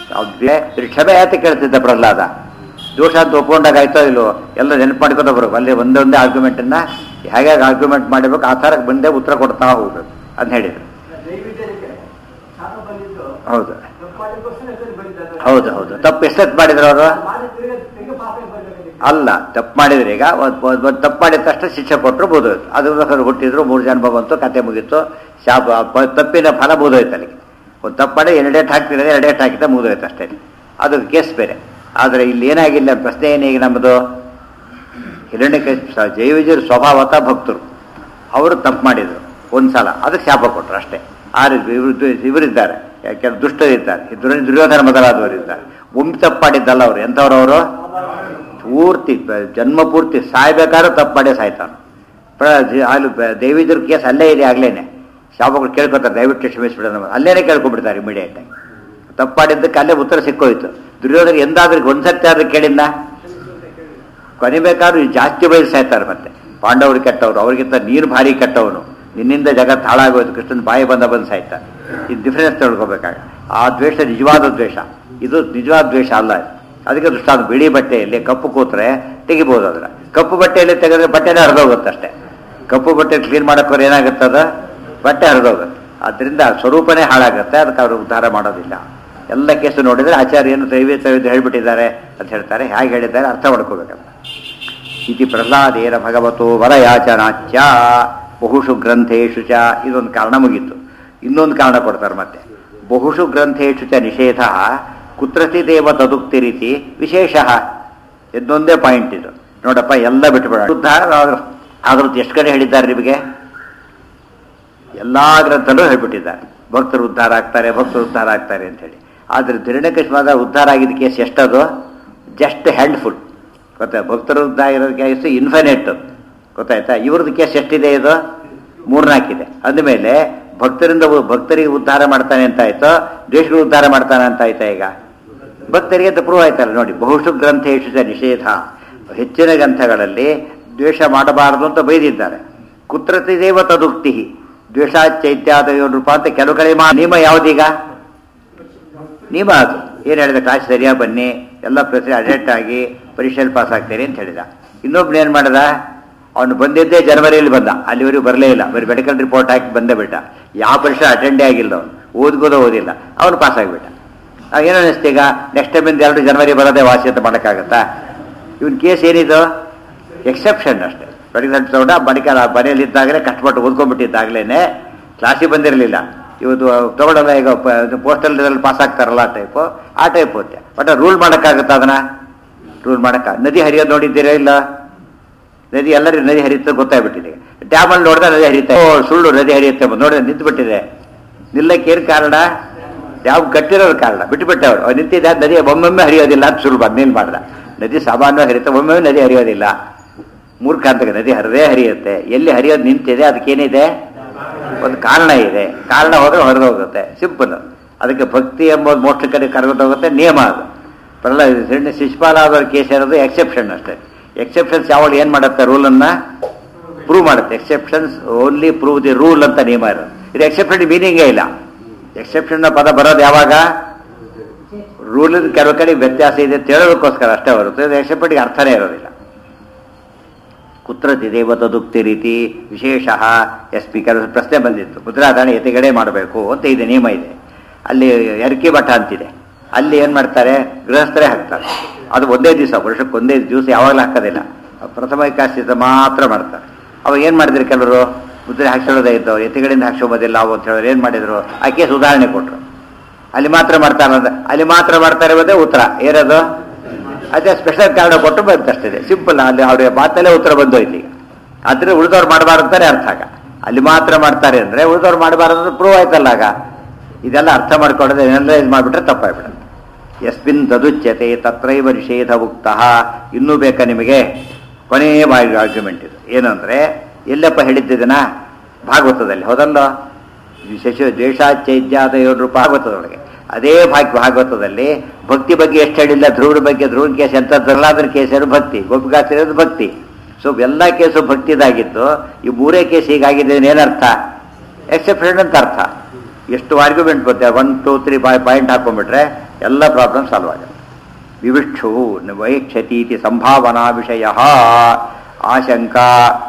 ಕ್ಷಮೆ ಯಾಕೆ ಕೇಳ್ತಿದ್ದ ಪ್ರಹ್ಲಾದ ದೋಷ ಅಂತ ಒಪ್ಕೊಂಡಾಗ ಆಯ್ತೋ ಇಲ್ವೋ ಎಲ್ಲ ನೆನಪು ಮಾಡ್ಕೊತ ಬರೋದು ಅಲ್ಲಿ ಒಂದೊಂದೇ ಆರ್ಗ್ಯುಮೆಂಟನ್ನು ಹೇಗೆ ಆರ್ಗ್ಯುಮೆಂಟ್ ಮಾಡಬೇಕು ಆ ಥರ ಬಂದೇ ಉತ್ತರ ಕೊಡ್ತಾ ಹೋಗ್ಬೇಕು ಅಂತ ಹೇಳಿದ್ರು ನೈವೇದ್ಯಕ್ಕೆ ಶಾಪ ಬಂದಿದ್ದು ಹೌದು ತಪ್ಪು ಮಾಡಿದ್ದಕ್ಕೋಸ್ಕರ ಹೆಸರು ಬಂದಿದ್ದು. ಹೌದು ಹೌದು ತಪ್ಪು ಎಷ್ಟೊತ್ತು ಮಾಡಿದ್ರು ಅವರು ಮಾಡಿ ತಿರ್ಗಾ ತಿರ್ಗಾ ಪಾಪ ಬರ್ಬೇಕಾಗಿತ್ತು. ಅಲ್ಲ ತಪ್ಪು ಮಾಡಿದ್ರೆ ಈಗ ಒಂದು ತಪ್ಪು ಮಾಡಿದ ತಕ್ಷಣ ಶಿಕ್ಷೆ ಕೊಟ್ಟರು ಬೋಧೋಯ್ತು ಅದ್ರ ಹುಟ್ಟಿದ್ರು ಮೂರು ಜನ್ಮ ಬಂತು ಕತೆ ಮುಗೀತು ಶಾಪ ಪ- ತಪ್ಪಿನ ಫಲ ಬೋಧೋಯ್ತು ಅಲ್ಲಿಗೆ ಒಂದು ತಪ್ಪು ಮಾಡಿ ಎರಡೇಟ್ ಹಾಕ್ತಿರೋದು ಎರಡೇಟ್ ಹಾಕಿದ್ದ ಮುಗಿದೋಯ್ತು ಅಷ್ಟೇ ಅದು ಕೇಸ್ ಬೇರೆ ಆದರೆ ಇಲ್ಲಿ ಏನಾಗಿಲ್ಲ ಪ್ರಶ್ನೆ ಏನೀಗ ನಮ್ಮದು ಹಿರಣ್ಯಕ ಜೈವಿಜರು ಸ್ವಭಾವತ ಭಕ್ತರು ಅವರು ತಪ್ಪು ಮಾಡಿದರು ಒಂದು ಸಲ ಅದಕ್ಕೆ ಶಾಪ ಕೊಟ್ಟರು ಅಷ್ಟೇ ಆರು ಇವರು ಇವರಿದ್ದಾರೆ ಕೆಲವು ದುಷ್ಟರಿದ್ದಾರೆ ಈ ದುರ್ಯ ದುರ್ಯೋಧನ ಮೊದಲಾದವರು ಇದ್ದಾರೆ ಒಮ್ಮೆ ತಪ್ಪು ಮಾಡಿದ್ದಲ್ಲ ಅವರು ಎಂಥವ್ರು ಅವರು ಪೂರ್ತಿ ಬ- ಜನ್ಮ ಪೂರ್ತಿ ಸಾಯ್ಬೇಕಾದ್ರೆ ತಪ್ಪು ಮಾಡೇ ಸಾಯ್ತಾನೆ ಪ್ರ- ಜ- ಅಲ್ಲಿ ಬ- ದೇವಿದ್ರ ಕೇಸ್ ಅಲ್ಲೇ ಇದೆ ಆಗ್ಲೇನೆ ಶಾಪಗಳು ಕೇಳ್ಕೊತಾರೆ ದಯವಿಟ್ಟು ಕ್ಷಮಿಸ್ಬಿಡ ಅಲ್ಲೇನೆ ಕೇಳ್ಕೊಂಡ್ಬಿಡ್ತಾರೆ ಇಮಿಡಿಯೇಟ್ ಆಗಿ ತಪ್ಪು ಮಾಡಿದ್ದಕ್ಕೆ ಅಲ್ಲೇ ಉತ್ತರ ಸಿಕ್ಕೋಯ್ತು ದುರ್ಯೋಧನ ಎಂದಾದ್ರೂ ಒಂದ್ಸತಿ ಆದ್ರೂ ಕೇಳಿಲ್ಲ ಕೊನೆಬೇಕಾದ್ರೂ ಈ ಜಾಸ್ತಿ ಬಯಲು ಸಾಯ್ತಾರೆ ಮತ್ತೆ ಪಾಂಡವರು ಕೆಟ್ಟವರು ಅವ್ರಿಗಿಂತ ನೀನು ಭಾರಿ ಕೆಟ್ಟವನು ನಿನ್ನಿಂದ ಜಗತ್ತು ಹಾಳಾಗೋಯ್ತು ಕೃಷ್ಣನ ಬಾಯಿ ಬಂದ ಬಂದು ಸಾಯ್ತಾರೆ ಇದು ಡಿಫರೆನ್ಸ್ ತಿಳ್ಕೊಬೇಕಾಗ ಆ ದ್ವೇಷ ನಿಜವಾದ ದ್ವೇಷ ಇದು ನಿಜವಾದ ದ್ವೇಷ ಅಲ್ಲ ಇದು. ಅದಕ್ಕೆ ದೃಷ್ಟಾಂತ ಬಿಳಿ ಬಟ್ಟೆಯಲ್ಲಿ ಕಪ್ಪು ಕೂತ್ರೆ ತೆಗಿಬೋದು ಅದನ್ನ ಕಪ್ಪು ಬಟ್ಟೆಯಲ್ಲಿ ತೆಗೆದ್ರೆ ಬಟ್ಟೆನೇ ಹರಿದೋಗುತ್ತೆ ಅಷ್ಟೇ ಕಪ್ಪು ಬಟ್ಟೆ ಕ್ಲೀನ್ ಮಾಡೋಕ್ಕೋರು ಏನಾಗುತ್ತದ ಬಟ್ಟೆ ಹರಿದೋಗುತ್ತೆ ಅದರಿಂದ ಸ್ವರೂಪನೇ ಹಾಳಾಗುತ್ತೆ ಅದಕ್ಕೆ ಅವರು ಉದ್ಧಾರ ಮಾಡೋದಿಲ್ಲ ಎಲ್ಲ ಕೇಸು ನೋಡಿದರೆ ಆಚಾರ್ಯ ಏನು ದೈವ ತೈವ್ಯ ಹೇಳ್ಬಿಟ್ಟಿದ್ದಾರೆ ಅಂತ ಹೇಳ್ತಾರೆ ಹೇಗೆ ಹೇಳಿದ್ದಾರೆ ಅರ್ಥ ಮಾಡ್ಕೋಬೇಕಂತ ಇತಿ ಪ್ರಹ್ಲಾದೇನ ಭಗವತೋ ವರಯಾಚನಾಚ್ಯ ಬಹುಷು ಗ್ರಂಥೇಶು ಚ ಇದೊಂದು ಕಾರಣ ಮುಗೀತು ಇನ್ನೊಂದು ಕಾರಣ ಕೊಡ್ತಾರೆ ಮತ್ತೆ ಬಹುಷು ಗ್ರಂಥೇಶು ಚ ನಿಷೇಧ ಕುತ್ರತಿ ದೇವ ತದುಕ್ತಿ ರೀತಿ ವಿಶೇಷ ಇದೊಂದೇ ಪಾಯಿಂಟ್ ಇದು ನೋಡಪ್ಪ ಎಲ್ಲ ಬಿಟ್ಬಿಡ ಉದ್ಧಾರ ಆದ್ರೂ ಎಷ್ಟು ಕಡೆ ಹೇಳಿದ್ದಾರೆ ನಿಮಗೆ ಎಲ್ಲ ಗ್ರಂಥಲ್ಲೂ ಹೇಳ್ಬಿಟ್ಟಿದ್ದಾರೆ ಭಕ್ತರು ಉದ್ಧಾರ ಆಗ್ತಾರೆ ಭಕ್ತರು ಉದ್ಧಾರ ಆಗ್ತಾರೆ ಅಂತ ಹೇಳಿ ಆದರೆ ಧಿರಣ್ಯಕಶ್ಮಾದ ಉದ್ಧಾರ ಆಗಿದ್ದ ಕೇಸ್ ಎಷ್ಟದು ಜಸ್ಟ್ ಹ್ಯಾಂಡ್ಫುಲ್ ಗೊತ್ತಾ ಭಕ್ತರು ಉದ್ಧಾರ ಆಗಿರೋ ಕೇಸ್ ಇನ್ಫಿನಿಟ್ ಗೊತ್ತಾಯ್ತಾ ಇವ್ರದ್ದು ಕೇಸ್ ಎಷ್ಟಿದೆ ಇದು ಮೂರ್ನಾಲ್ಕಿದೆ ಅಂದಮೇಲೆ ಭಕ್ತರಿಂದ ಉ- ಭಕ್ತರಿಗೆ ಉದ್ಧಾರ ಮಾಡ್ತಾನೆ ಅಂತ ಆಯ್ತು ದ್ವೇಷಗಳು ಉದ್ಧಾರ ಮಾಡ್ತಾನೆ ಅಂತ ಆಯ್ತಾ ಈಗ ಭಕ್ತರಿಗೆ ಅಂತ ಪ್ರೂವ್ ಆಯ್ತಲ್ಲ ನೋಡಿ ಬಹುಶು ಗ್ರಂಥೇಶು ಚ ನಿಷೇಧ ಹೆಚ್ಚಿನ ಗ್ರಂಥಗಳಲ್ಲಿ ದ್ವೇಷ ಮಾಡಬಾರದು ಅಂತ ಬೈದಿದ್ದಾರೆ ಕುತ್ರತಿ ದೇವ ತದುಕ್ತಿ ದ್ವೇಷ ಚೈತ್ಯಾದಯೋ ರೂಪ ಅಂತ ಕೆಲವು ಕಡೆ ಮಾ ನಿಯಮ ಯಾವುದೀಗ ನಿಯಮ ಅದು ಏನು ಹೇಳಿದ ಕ್ಲಾಸ್ ಸರಿಯಾಗಿ ಬನ್ನಿ ಎಲ್ಲ ಪ್ರತಿ ಅಡೆಕ್ಟ್ ಆಗಿ ಪರೀಕ್ಷೆಯಲ್ಲಿ ಪಾಸ್ ಆಗ್ತೀರಿ ಅಂತ ಹೇಳಿದ ಇನ್ನೊಬ್ನು ಏನು ಮಾಡಿದ ಅವನು ಬಂದಿದ್ದೇ ಜನವರಿಯಲ್ಲಿ ಬಂದ ಅಲ್ಲಿವರೆಗೂ ಬರಲೇ ಇಲ್ಲ ಬರೀ ಮೆಡಿಕಲ್ ರಿಪೋರ್ಟ್ ಹಾಕಿ ಬಂದೇ ಬಿಟ್ಟ ಯಾವ ಪರೀಕ್ಷೆ ಅಟೆಂಡೇ ಆಗಿಲ್ಲ ಅವನು ಓದ್ಕೋದೋ ಓದಿಲ್ಲ ಅವನು ಪಾಸ್ ಆಗಿಬಿಟ್ಟ ಏನು ಅನ್ನಿಸ್ತು ಈಗ ನೆಕ್ಸ್ಟ್ ಟೈಮಿಂದ ಎರಡು ಜನವರಿ ಬರೋದೇ ವಾಸಿ ಅಂತ ಮಾಡೋಕ್ಕಾಗತ್ತಾ ಇವನ್ ಕೇಸ್ ಏನಿದು ಎಕ್ಸೆಪ್ಷನ್ ಅಷ್ಟೇ ಬೆಳಗ್ಗೆ ತಗೊಂಡ ಬಡಿಕಲ್ ಮನೆಯಲ್ಲಿದ್ದಾಗಲೇ ಕಷ್ಟಪಟ್ಟು ಓದ್ಕೊಂಡ್ಬಿಟ್ಟಿದ್ದಾಗಲೇ ಕ್ಲಾಸಿಗೆ ಬಂದಿರಲಿಲ್ಲ ಇವತ್ತು ತಗೊಳ್ಳಲ್ಲ ಈಗ ಪೋಸ್ಟಲ್ ಪಾಸ್ ಆಗ್ತಾರಲ್ಲ ಆ ಟೈಪು ಆ ಟೈಪ್ ಓದ್ತೆ ಬಟ್ ರೂಲ್ ಮಾಡೋಕ್ಕಾಗತ್ತಾ ಅದನ್ನ ರೂಲ್ ಮಾಡೋಕ್ಕ ನದಿ ಹರಿಯೋದು ನೋಡಿದ್ದೀರಾ ಇಲ್ಲ ನದಿ ಎಲ್ಲರಿಗೂ ನದಿ ಹರಿಯುತ್ತೆ ಗೊತ್ತಾಗ್ಬಿಟ್ಟಿದೆ ಡ್ಯಾಮಲ್ಲಿ ನೋಡಿದ್ರೆ ನದಿ ಹರಿಯುತ್ತೆ ಓ ಸುಳ್ಳು ನದಿ ಹರಿಯುತ್ತೆ ನೋಡಿದ್ರೆ ನಿಂತುಬಿಟ್ಟಿದೆ ನಿಲ್ಲಕ್ಕೆ ಏನು ಕಾರಣ ಯಾವ ಕಟ್ಟಿರೋದು ಕಾರಣ ಬಿಟ್ಟುಬಿಟ್ಟೆ ಅವರು ಅವ್ರು ನಿಂತಿದ್ದ ನದಿ ಒಮ್ಮೊಮ್ಮೆ ಹರಿಯೋದಿಲ್ಲ ಅಂತ ಶುರು ಬಂದು ನೀನು ಮಾಡ್ದ ನದಿ ಸಾಮಾನ್ಯವಾಗಿ ಹರಿಯುತ್ತೆ ಒಮ್ಮೊಮ್ಮೆ ನದಿ ಹರಿಯೋದಿಲ್ಲ ಮೂರ್ಖ ಅಂತ ನದಿ ಹರಿದೇ ಹರಿಯುತ್ತೆ ಎಲ್ಲಿ ಹರಿಯೋದು ನಿಂತಿದೆ ಅದಕ್ಕೇನಿದೆ ಒಂದು ಕಾರಣ ಇದೆ ಕಾರಣ ಹೋದ್ರೆ ಹೊರಗೆ ಹೋಗುತ್ತೆ ಸಿಂಪಲ್ ಅದಕ್ಕೆ ಭಕ್ತಿ ಎಂಬುದು ಮೋಕ್ಷ ಕಡೆ ಕರೆದು ಹೋಗುತ್ತೆ ನಿಯಮ ಅದು ಪ್ರಹ್ಲಾದ ಶಿಶುಪಾಲ ಆದವ್ರ ಕೇಸ್ ಇರೋದು ಎಕ್ಸೆಪ್ಷನ್ ಅಷ್ಟೇ ಎಕ್ಸೆಪ್ಷನ್ಸ್ ಯಾವಾಗ ಏನು ಮಾಡುತ್ತೆ ರೂಲನ್ನು ಪ್ರೂವ್ ಮಾಡುತ್ತೆ exceptions only prove the rule ಅಂತ ನಿಯಮ ಇರೋದು ಇದು ಎಕ್ಸೆಪ್ಷನ್ ಮೀನಿಂಗೇ ಇಲ್ಲ ಎಕ್ಸೆಪ್ಷನ್ ಪದ ಬರೋದು ಯಾವಾಗ ರೂಲಿನ ಕೆಲವು ಕಡೆ ವ್ಯತ್ಯಾಸ ಇದೆ ಅಂತ ಹೇಳೋದಕ್ಕೋಸ್ಕರ ಅಷ್ಟೇ ಹೊರತು ಇದು ಎಕ್ಸೆಪ್ಷನ್ಗೆ ಅರ್ಥನೇ ಇರೋದಿಲ್ಲ ಕುತ್ರತಿ ದೇವತದುಕ್ತಿ ರೀತಿ ವಿಶೇಷ ಎಸ್ ಪಿ ಕೆಲವು ಪ್ರಶ್ನೆ ಬಂದಿತ್ತು ಮುದ್ರಾಧಾರಣೆ ಎತೆಗಡೆ ಮಾಡಬೇಕು ಅಂತ ಇದೆ ನಿಯಮ ಇದೆ ಅಲ್ಲಿ ಎರಕಿ ಮಠ ಅಂತಿದೆ ಅಲ್ಲಿ ಏನು ಮಾಡ್ತಾರೆ ಗೃಹಸ್ಥರೇ ಹಾಕ್ತಾರೆ ಅದು ಒಂದೇ ದಿವಸ ವರ್ಷಕ್ಕೆ ಒಂದೇ ದಿವಸ ಯಾವಾಗಲೂ ಹಾಕೋದಿಲ್ಲ ಪ್ರಥಮ ವಿಕಾಸಿತ ಮಾತ್ರ ಮಾಡ್ತಾರೆ ಅವಾಗ ಏನು ಮಾಡಿದ್ರು ಕೆಲವರು ಮುದ್ರೆ ಹಾಕ್ಸೋದೇ ಇದ್ದವು ಎತ್ತಿಗಳಿಂದ ಹಾಕ್ಸೋಬೋದಿಲ್ಲ ಅವು ಅಂತ ಹೇಳೋರು ಏನು ಮಾಡಿದ್ರು ಆ ಕೇಸ್ ಉದಾಹರಣೆ ಕೊಟ್ಟರು ಅಲ್ಲಿ ಮಾತ್ರ ಮಾಡ್ತಾರೆ ಅಲ್ಲಿ ಮಾತ್ರ ಮಾಡ್ತಾರೆ ಇರೋದೇ ಉತ್ತರ ಏನದು ಅದೇ ಸ್ಪೆಷಲ್ ಕಾರಣ ಕೊಟ್ಟು ಬಂತಷ್ಟಿದೆ ಸಿಂಪಲ್ ಅಲ್ಲಿ ಅವ್ರಿಗೆ ಮಾತಲ್ಲೇ ಉತ್ತರ ಬಂದೋಯ್ತು ಈಗ ಆದ್ರೆ ಉಳಿದವ್ರು ಮಾಡಬಾರ್ದು ಅಂತಾನೆ ಅರ್ಥ ಆಗ ಅಲ್ಲಿ ಮಾತ್ರ ಮಾಡ್ತಾರೆ ಅಂದ್ರೆ ಉಳಿದವ್ರು ಮಾಡಬಾರ್ದು ಅಂದ್ರೆ ಪ್ರೂವ್ ಆಯ್ತಲ್ಲ ಆಗ ಇದೆಲ್ಲ ಅರ್ಥ ಮಾಡ್ಕೊಳ್ಳೋದು ಎನಲೈಸ್ ಮಾಡಿಬಿಟ್ರೆ ತಪ್ಪಾಗ್ಬಿಡುತ್ತೆ ಯಸ್ಮಿನ್ ತದುಚ್ಯತೆ ತತ್ರೈವ ನಿಷೇಧ ಉಕ್ತ ಇನ್ನೂ ಬೇಕಾ ನಿಮಗೆ ಕೊನೆಯ ಆರ್ಗ್ಯುಮೆಂಟ್ ಇದು ಏನಂದ್ರೆ ಎಲ್ಲಪ್ಪ ಹೇಳಿದ್ದಿದನ ಭಾಗವತದಲ್ಲಿ ಹೌದಲ್ಲ ಶಶ ದ್ವೇಷಾಚೈದ್ಯಾದಯೋರು ಭಾಗವತದೊಳಗೆ ಅದೇ ಭಾಗ್ಯ ಭಾಗವತದಲ್ಲಿ ಭಕ್ತಿ ಬಗ್ಗೆ ಎಷ್ಟು ಹೇಳಿಲ್ಲ ಧ್ರುವನ ಬಗ್ಗೆ ಧ್ರುವನ ಕೇಸ್ ಎಂತ ಧರ್ಲಾದನ ಕೇಸ್ ಏನು ಭಕ್ತಿ ಗೋಪಿಕಾಸಿರೋದು ಭಕ್ತಿ ಸೊ ಎಲ್ಲ ಕೇಸು ಭಕ್ತಿದಾಗಿತ್ತು ಈ ಮೂರೇ ಕೇಸ್ ಹೀಗಾಗಿದೆ ಏನರ್ಥ ಎಕ್ಸೆಪ್ಷನ್ ಅಂತ ಅರ್ಥ ಎಷ್ಟು ಆರ್ಗ್ಯುಮೆಂಟ್ ಬರುತ್ತೆ one two three five point ಹಾಕೊಂಡ್ಬಿಟ್ರೆ ಎಲ್ಲ ಪ್ರಾಬ್ಲಮ್ ಸಾಲ್ವ್ ಆಗುತ್ತೆ ವಿವಿಕ್ಷು ವೈಕ್ಷತೀತಿ ಸಂಭಾವನಾ ವಿಷಯ ಆಶಂಕಾ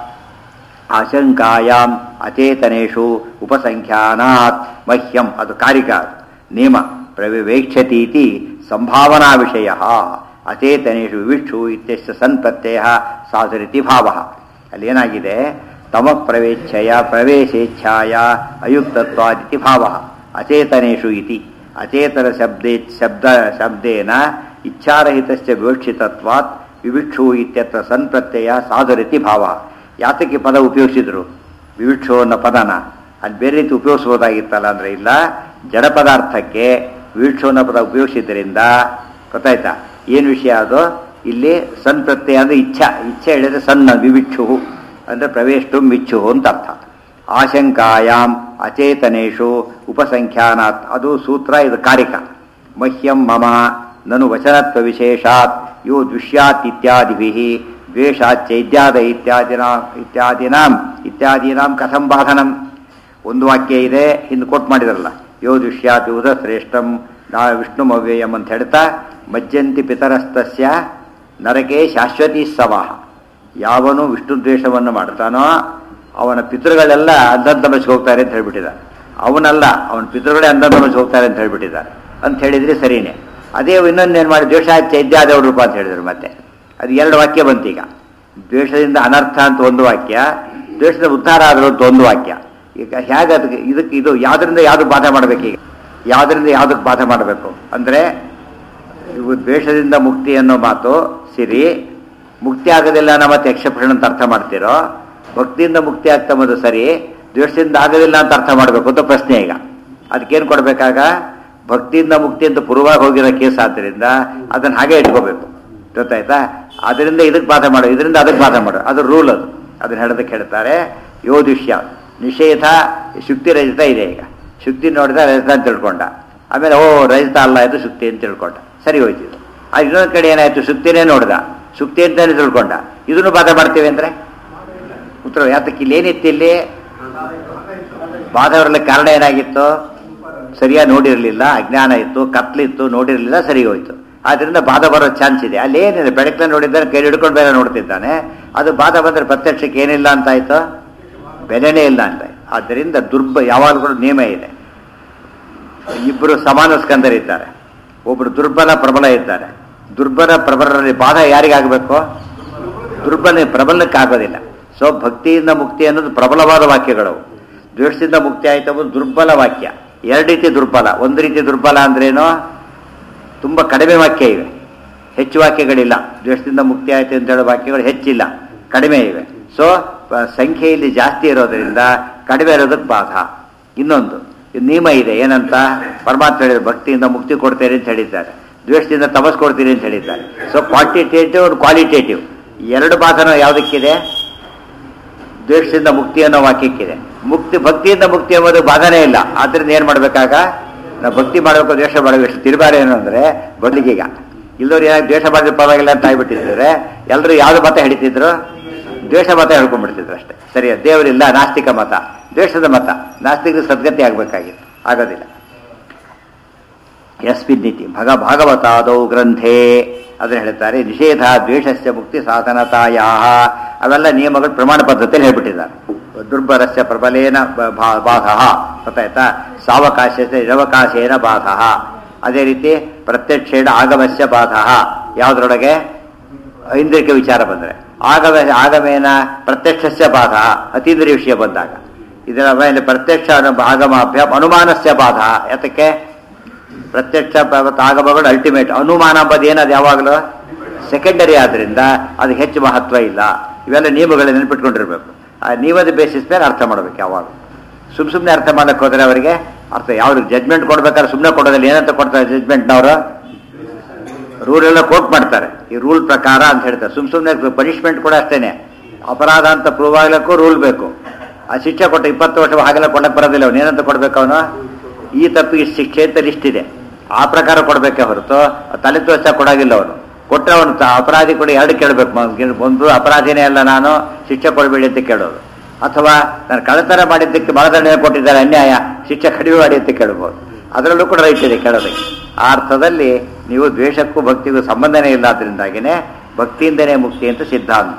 ಆಶಂಕಾಯಾಂ ಅಚೇತನೇಷು ಉಪಸಂಖ್ಯಾನಾತ್ ಮಹ್ಯಂ ಅದು ಕಾರಿಕ ನಿಯಮ ಪ್ರವಿವೇಕ್ಷತೀತಿ ಸಂಭಾವನಾ ವಿಷಯ ಅಚೇತನೇಷು ವಿವಿಕ್ಷು ಇತ್ಯಸ್ಯ ಸನ್ ಪ್ರತ್ಯಯ ಸಾಧುರಿತಿ ಭಾವ ಅಲ್ಲಿ ಏನಾಗಿದೆ ತಮ ಪ್ರವೇಚ್ಛಯ ಪ್ರವೇಶೇಚ್ಛಾಯ ಅಯುಕ್ತತ್ವಾದಿತಿ ಭಾವ ಅಚೇತನೇಷು ಇತಿ ಅಚೇತನ ಶಬ್ದೇ ಶಬ್ದ ಶಬ್ದೇನ ಇಚ್ಛಾರಹಿತಸ್ಯ ವಿವಕ್ಷಿತತ್ವಾತ್ ವಿವಿಕ್ಷು ಇತ್ಯತ್ರ ಸನ್ ಪ್ರತ್ಯಯ ಸಾಧುರಿತಿ ಭಾವ ಯಾತಕ್ಕೆ ಪದ ಉಪಯೋಗಿಸಿದ್ರು ವಿವಿಕ್ಷು ಅನ್ನೋ ಪದನ ಅಲ್ಲಿ ಬೇರೆ ರೀತಿ ಉಪಯೋಗಿಸ್ಬೋದಾಗಿತ್ತಲ್ಲ ಅಂದ್ರೆ ಇಲ್ಲ ಜಡ ಪದಾರ್ಥಕ್ಕೆ ವಿವಿಕ್ಷು ಅನ್ನೋ ಪದ ಉಪಯೋಗಿಸಿದ್ರಿಂದ ಗೊತ್ತಾಯ್ತಾ ಏನು ವಿಷಯ ಅದು ಇಲ್ಲಿ ಸನ್ ಪ್ರತ್ಯಯ ಅಂದ್ರೆ ಇಚ್ಛಾ ಇಚ್ಛೆ ಹೇಳಿದ್ರೆ ಸಣ್ಣ ವಿವಿಕ್ಷು ಅಂದ್ರೆ ಪ್ರವೇಷ್ಟು ಮಿಚ್ಚು ಅಂತ ಅರ್ಥ ಆಶಂಕಾಯಾಮ್ ಅಚೇತನೇಶು ಉಪಸಂಖ್ಯಾನಾತ್ ಅದು ಸೂತ್ರ ಇದು ಕಾರಿಕ ಮಹ್ಯಂ ಮಮ ನನು ವಚನತ್ವ ವಿಶೇಷಾತ್ ಯೋ ದುಷ್ಯಾತ್ ಇತ್ಯಾದಿಭಿ ದ್ವೇಷಾಚ್ಚೈದ್ಯಾದ ಇತ್ಯಾದಿನ ಇತ್ಯಾದಿನಾಂ ಇತ್ಯಾದೀನಾಂ ಕಥಂ ಬಾಧನಂ ಒಂದು ವಾಕ್ಯ ಇದೆ ಹಿಂದೆ ಕೋಟ್ ಮಾಡಿದ್ರಲ್ಲ ಯೋ ದುಷ್ಯಾತ್ ಯುಧ ಶ್ರೇಷ್ಠಂ ನಾ ವಿಷ್ಣುಮವ್ಯಯಂ ಅಂತ ಹೇಳ್ತಾ ಮಜ್ಜಂತಿ ಪಿತರಸ್ತಸ್ಯ ನರಕೆ ಶಾಶ್ವತಿ ಸವಾಹ ಯಾವನು ವಿಷ್ಣು ದ್ವೇಷವನ್ನು ಮಾಡ್ತಾನೋ ಅವನ ಪಿತೃಗಳೆಲ್ಲ ಅಂಧಂತಮಸ್ಗೆ ಹೋಗ್ತಾರೆ ಅಂತ ಹೇಳ್ಬಿಟ್ಟಿದ್ದಾರೆ ಅವನಲ್ಲ ಅವನ ಪಿತೃಗಳೇ ಅಂಧಂತಮಸ್ಗೆ ಹೋಗ್ತಾರೆ ಅಂತ ಹೇಳ್ಬಿಟ್ಟಿದ್ದಾರೆ ಅಂತ ಹೇಳಿದ್ರೆ ಸರಿನೇ ಅದೇ ಇನ್ನೊಂದೇನು ಮಾಡಿ ದ್ವೇಷ ಚೈದ್ಯಾದೇವ್ರ ರೂಪ ಅಂತ ಹೇಳಿದ್ರು ಮತ್ತೆ ಅದು ಎರಡು ವಾಕ್ಯ ಬಂತು ಈಗ ದ್ವೇಷದಿಂದ ಅನರ್ಥ ಅಂತ ಒಂದು ವಾಕ್ಯ ದ್ವೇಷದ ಉದ್ಧಾರ ಆದರೂ ಅಂತ ಒಂದು ವಾಕ್ಯ ಈಗ ಹೇಗೆ ಅದಕ್ಕೆ ಇದಕ್ಕೆ ಇದು ಯಾವುದರಿಂದ ಯಾವ್ದು ಬಾಧೆ ಮಾಡಬೇಕೀಗ ಯಾವುದರಿಂದ ಯಾವುದಕ್ಕೆ ಬಾಧೆ ಮಾಡಬೇಕು ಅಂದರೆ ಇವು ದ್ವೇಷದಿಂದ ಮುಕ್ತಿ ಅನ್ನೋ ಮಾತು ಸಿರಿ ಮುಕ್ತಿ ಆಗೋದಿಲ್ಲ ಅನ್ನೋ ಮತ್ತೆ ಎಕ್ಸೆಪ್ಷನ್ ಅಂತ ಅರ್ಥ ಮಾಡ್ತಿರೋ ಭಕ್ತಿಯಿಂದ ಮುಕ್ತಿ ಆಗ್ತಾ ಮೊದಲು ಸರಿ ದ್ವೇಷದಿಂದ ಆಗೋದಿಲ್ಲ ಅಂತ ಅರ್ಥ ಮಾಡಬೇಕು ಅಂತ ಪ್ರಶ್ನೆ ಈಗ ಅದಕ್ಕೇನು ಕೊಡಬೇಕಾಗ ಭಕ್ತಿಯಿಂದ ಮುಕ್ತಿ ಅಂತ ಪೂರ್ವವಾಗಿ ಹೋಗಿರೋ ಕೇಸ್ ಆದ್ದರಿಂದ ಅದನ್ನು ಹಾಗೆ ಇಟ್ಕೋಬೇಕು ಗೊತ್ತಾಯ್ತಾ ಅದರಿಂದ ಇದಕ್ಕೆ ಬಾಧೆ ಮಾಡೋ ಇದರಿಂದ ಅದಕ್ಕೆ ಬಾಧೆ ಮಾಡೋ ಅದು ರೂಲ್ ಅದು ಅದನ್ನ ಹೇಳೋದಕ್ಕೆ ಹೇಳ್ತಾರೆ ಯೋ ದುಷ್ಯ ನಿಷೇಧ ಶುಕ್ತಿ ರಹಿತ ಇದೆ ಈಗ ಶುಕ್ತಿ ನೋಡಿದ ರಜತ ಅಂತ ತಿಳ್ಕೊಂಡ ಆಮೇಲೆ ಓ ರಜತ ಅಲ್ಲ ಇದು ಶುಕ್ತಿ ಅಂತ ತಿಳ್ಕೊಂಡ ಸರಿ ಹೋಯ್ತು ಇದು ಆ ಇನ್ನೊಂದು ಕಡೆ ಏನಾಯ್ತು ಶುಕ್ತಿನೇ ನೋಡ್ದ ಶುಕ್ತಿ ಅಂತಾನೆ ತಿಳ್ಕೊಂಡ ಇದನ್ನು ಬಾಧೆ ಮಾಡ್ತೇವೆ ಅಂದ್ರೆ ಉತ್ತರ ಯಾತಕ್ಕೆ ಇಲ್ಲಿ ಏನಿತ್ತು ಇಲ್ಲಿ ಬಾಧೆ ಬರಲಿಕ್ಕೆ ಕಾರಣ ಏನಾಗಿತ್ತು ಸರಿಯಾಗಿ ನೋಡಿರಲಿಲ್ಲ ಅಜ್ಞಾನ ಇತ್ತು ಕತ್ಲಿತ್ತು ನೋಡಿರಲಿಲ್ಲ ಸರಿ ಹೋಯ್ತು ಆದ್ರಿಂದ ಬಾಧ ಬರೋ ಚಾನ್ಸ್ ಇದೆ ಅಲ್ಲಿ ಏನಿದೆ ಬೆಳಕಲ್ಲಿ ನೋಡಿದ್ದಾನೆ ಕೈ ಹಿಡ್ಕೊಂಡು ಬೇರೆ ನೋಡ್ತಿದ್ದಾನೆ ಅದು ಬಾಧ ಬಂದರೆ ಪ್ರತ್ಯಕ್ಷಕ್ಕೆ ಏನಿಲ್ಲ ಅಂತ ಆಯ್ತು ಬೆಲೆನೇ ಇಲ್ಲ ಅಂತ ಆದ್ದರಿಂದ ದುರ್ಬ ಯಾವಾಗಲೂ ನಿಯಮ ಇದೆ ಇಬ್ಬರು ಸಮಾನ ಸ್ಕಂದರಿದ್ದಾರೆ ಒಬ್ಬರು ದುರ್ಬಲ ಪ್ರಬಲ ಇದ್ದಾರೆ ದುರ್ಬಲ ಪ್ರಬಲರಲ್ಲಿ ಬಾಧ ಯಾರಿಗಾಗಬೇಕು ದುರ್ಬಲ ಪ್ರಬಲಕ್ಕೆ ಆಗೋದಿಲ್ಲ ಸೊ ಭಕ್ತಿಯಿಂದ ಮುಕ್ತಿ ಅನ್ನೋದು ಪ್ರಬಲವಾದ ವಾಕ್ಯಗಳು ದ್ವೇಷದಿಂದ ಮುಕ್ತಿ ಆಯ್ತು ಅನ್ನೋದು ದುರ್ಬಲ ವಾಕ್ಯ ಎರಡು ರೀತಿ ದುರ್ಬಲ ಒಂದು ರೀತಿ ದುರ್ಬಲ ಅಂದ್ರೇನು ತುಂಬ ಕಡಿಮೆ ವಾಕ್ಯ ಇವೆ ಹೆಚ್ಚು ವಾಕ್ಯಗಳಿಲ್ಲ ದ್ವೇಷದಿಂದ ಮುಕ್ತಿ ಆಯ್ತು ಅಂತ ಹೇಳೋ ವಾಕ್ಯಗಳು ಹೆಚ್ಚಿಲ್ಲ ಕಡಿಮೆ ಇವೆ ಸೊ ಸಂಖ್ಯೆಯಲ್ಲಿ ಜಾಸ್ತಿ ಇರೋದರಿಂದ ಕಡಿಮೆ ಇರೋದಕ್ಕೆ ಬಾಧ ಇನ್ನೊಂದು ಇದು ನಿಯಮ ಇದೆ ಏನಂತ ಪರಮಾತ್ಮ ಹೇಳಿದ್ರು ಭಕ್ತಿಯಿಂದ ಮುಕ್ತಿ ಕೊಡ್ತೇನೆ ಅಂತ ಹೇಳಿದ್ದಾರೆ ದ್ವೇಷದಿಂದ ತಪಸ್ ಕೊಡ್ತೀರಿ ಅಂತ ಹೇಳಿದ್ದಾರೆ ಸೊ ಕ್ವಾಂಟಿಟೇಟಿವ್ ಕ್ವಾಲಿಟೇಟಿವ್ ಎರಡು ಬಾಧನ ಯಾವುದಕ್ಕಿದೆ ದ್ವೇಷದಿಂದ ಮುಕ್ತಿ ಅನ್ನೋ ವಾಕ್ಯಕ್ಕಿದೆ ಮುಕ್ತಿ ಭಕ್ತಿಯಿಂದ ಮುಕ್ತಿ ಎಂಬುದು ಬಾಧನೇ ಇಲ್ಲ ಆದ್ರಿಂದ ಏನು ಮಾಡಬೇಕಾಗ ನಾವು ಭಕ್ತಿ ಮಾಡಬೇಕು ದ್ವೇಷ ಮಾಡಬೇಕು ಎಷ್ಟು ತಿರುಬಾರ ಏನು ಅಂದರೆ ಬದಲಿಗೀಗ ಇಲ್ಲದವ್ರು ಏನಾದ್ರು ದ್ವೇಷ ಮಾಡಿದ್ರೆ ಪರವಾಗಿಲ್ಲ ಅಂತ ಆಗ್ಬಿಟ್ಟಿದ್ರೆ ಎಲ್ಲರೂ ಯಾವ್ದು ಮತ ಹಿಡಿತಿದ್ರು ದ್ವೇಷ ಮತ ಹೇಳ್ಕೊಂಡ್ಬಿಡ್ತಿದ್ರು ಅಷ್ಟೇ ಸರಿ ದೇವರಿಲ್ಲ ನಾಸ್ತಿಕ ಮತ ದ್ವೇಷದ ಮತ ನಾಸ್ತಿಕ ಸದ್ಗತಿ ಆಗಬೇಕಾಗಿತ್ತು ಆಗೋದಿಲ್ಲ ಯಸ್ಮಿನ್ನಿತಿ ಭಗ ಭಾಗವತಾದೌ ಗ್ರಂಥೇ ಅದನ್ನು ಹೇಳ್ತಾರೆ ನಿಷೇಧ ದ್ವೇಷಸ್ಯ ಮುಕ್ತಿ ಸಾಧನತಾಯ ಅವೆಲ್ಲ ನಿಯಮಗಳು ಪ್ರಮಾಣ ಪದ್ಧತಿಯಲ್ಲಿ ಹೇಳ್ಬಿಟ್ಟಿದ್ದಾರೆ ದುರ್ಬಲಸ್ಯ ಪ್ರಬಲೇನ ಬಾಧ ಗೊತ್ತಾಯ್ತಾ ಸಾವಕಾಶ ನಿರವಕಾಶೇನ ಬಾಧ ಅದೇ ರೀತಿ ಪ್ರತ್ಯಕ್ಷೇಣ ಆಗಮಸ್ಯ ಬಾಧ ಯಾವುದ್ರೊಳಗೆ ಐಂದ್ರಿಕ ವಿಚಾರ ಬಂದರೆ ಆಗಮ ಆಗಮೇನ ಪ್ರತ್ಯಕ್ಷಸ್ಯ ಬಾಧ ಅತೀಂದ್ರಿಯ ವಿಷಯ ಬಂದಾಗ ಇದರ ಮೇಲೆ ಪ್ರತ್ಯಕ್ಷ ಅನು- ಆಗಮ ಅಭ್ಯಾಸ ಅನುಮಾನಸ್ಯ ಬಾಧ ಯಾತಕ್ಕೆ ಪ್ರತ್ಯಕ್ಷ ಮತ್ತು ಆಗಮಗಳು ಅಲ್ಟಿಮೇಟ್ ಅನುಮಾನ ಅಂಬದು ಏನದು ಯಾವಾಗಲೂ ಸೆಕೆಂಡರಿ ಆದ್ರಿಂದ ಅದು ಹೆಚ್ಚು ಮಹತ್ವ ಇಲ್ಲ ಇವೆಲ್ಲ ನಿಯಮಗಳು ನೆನಪಿಟ್ಕೊಂಡಿರ್ಬೇಕು ಆ ನಿಯಮದ ಬೇಸಿಸ್ ಮೇಲೆ ಅರ್ಥ ಮಾಡ್ಬೇಕು ಯಾವಾಗ ಸುಮ್ ಸುಮ್ಮನೆ ಅರ್ಥ ಮಾಡಕ್ಕೆ ಹೋದ್ರೆ ಅವರಿಗೆ ಅರ್ಥ ಯಾವ್ದು ಜಜ್ಮೆಂಟ್ ಕೊಡ್ಬೇಕಾದ್ರೆ ಸುಮ್ಮನೆ ಕೊಡೋದಿಲ್ಲ ಏನಂತ ಕೊಡ್ತಾರೆ ಜಜ್ಮೆಂಟ್ನವರು ರೂಲ್ ಎಲ್ಲ ಕೋಟ್ ಮಾಡ್ತಾರೆ ಈ ರೂಲ್ ಪ್ರಕಾರ ಅಂತ ಹೇಳ್ತಾರೆ ಸುಮ್ ಸುಮ್ಮನೆ ಪನಿಷ್ಮೆಂಟ್ ಕೂಡ ಅಷ್ಟೇನೆ ಅಪರಾಧ ಅಂತ ಪ್ರೂವ್ ಆಗ್ಲಿಕ್ಕೂ ರೂಲ್ ಬೇಕು ಆ ಶಿಕ್ಷೆ ಕೊಟ್ಟ ಇಪ್ಪತ್ತು ವರ್ಷ ಹಾಗೆಲ್ಲ ಕೊಡಕ್ಕೆ ಬರೋದಿಲ್ಲ ಅವನು ಏನಂತ ಕೊಡ್ಬೇಕು ಅವನು ಈ ತಪ್ಪಿಗೆ ಶಿಕ್ಷೆ ಅಂತ ಲಿಸ್ಟ್ ಇದೆ ಆ ಪ್ರಕಾರ ಕೊಡಬೇಕೆ ಹೊರತು ತಲೆ ತೋರ್ಸ ಕೊಡಾಗಿಲ್ಲ ಅವನು ಕೊಟ್ಟರೆ ಅವನು ತ- ಅಪರಾಧಿ ಕೂಡ ಎರಡು ಕೇಳಬೇಕು ಒಂದು ಅಪರಾಧಿನೇ ಅಲ್ಲ ನಾನು ಶಿಕ್ಷೆ ಕೊಡಬೇಡಿ ಅಂತ ಕೇಳೋದು ಅಥವಾ ನಾನು ಕಳ್ಳತನ ಮಾಡಿದ್ದಕ್ಕೆ ಮರಣದಂಡನೆ ಕೊಟ್ಟಿದ್ದಾರೆ ಅನ್ಯಾಯ ಶಿಕ್ಷೆ ಕಡಿಮೆ ಮಾಡಿ ಅಂತ ಕೇಳಬಹುದು ಅದರಲ್ಲೂ ಕೂಡ ರೈಟ್ ಇದೆ ಕೇಳೋದಕ್ಕೆ ಆ ಅರ್ಥದಲ್ಲಿ ನೀವು ದ್ವೇಷಕ್ಕೂ ಭಕ್ತಿಗೂ ಸಂಬಂಧನೇ ಇಲ್ಲ ಅದರಿಂದಾಗಿನೇ ಭಕ್ತಿಯಿಂದನೇ ಮುಕ್ತಿ ಅಂತ ಸಿದ್ಧಾಂತ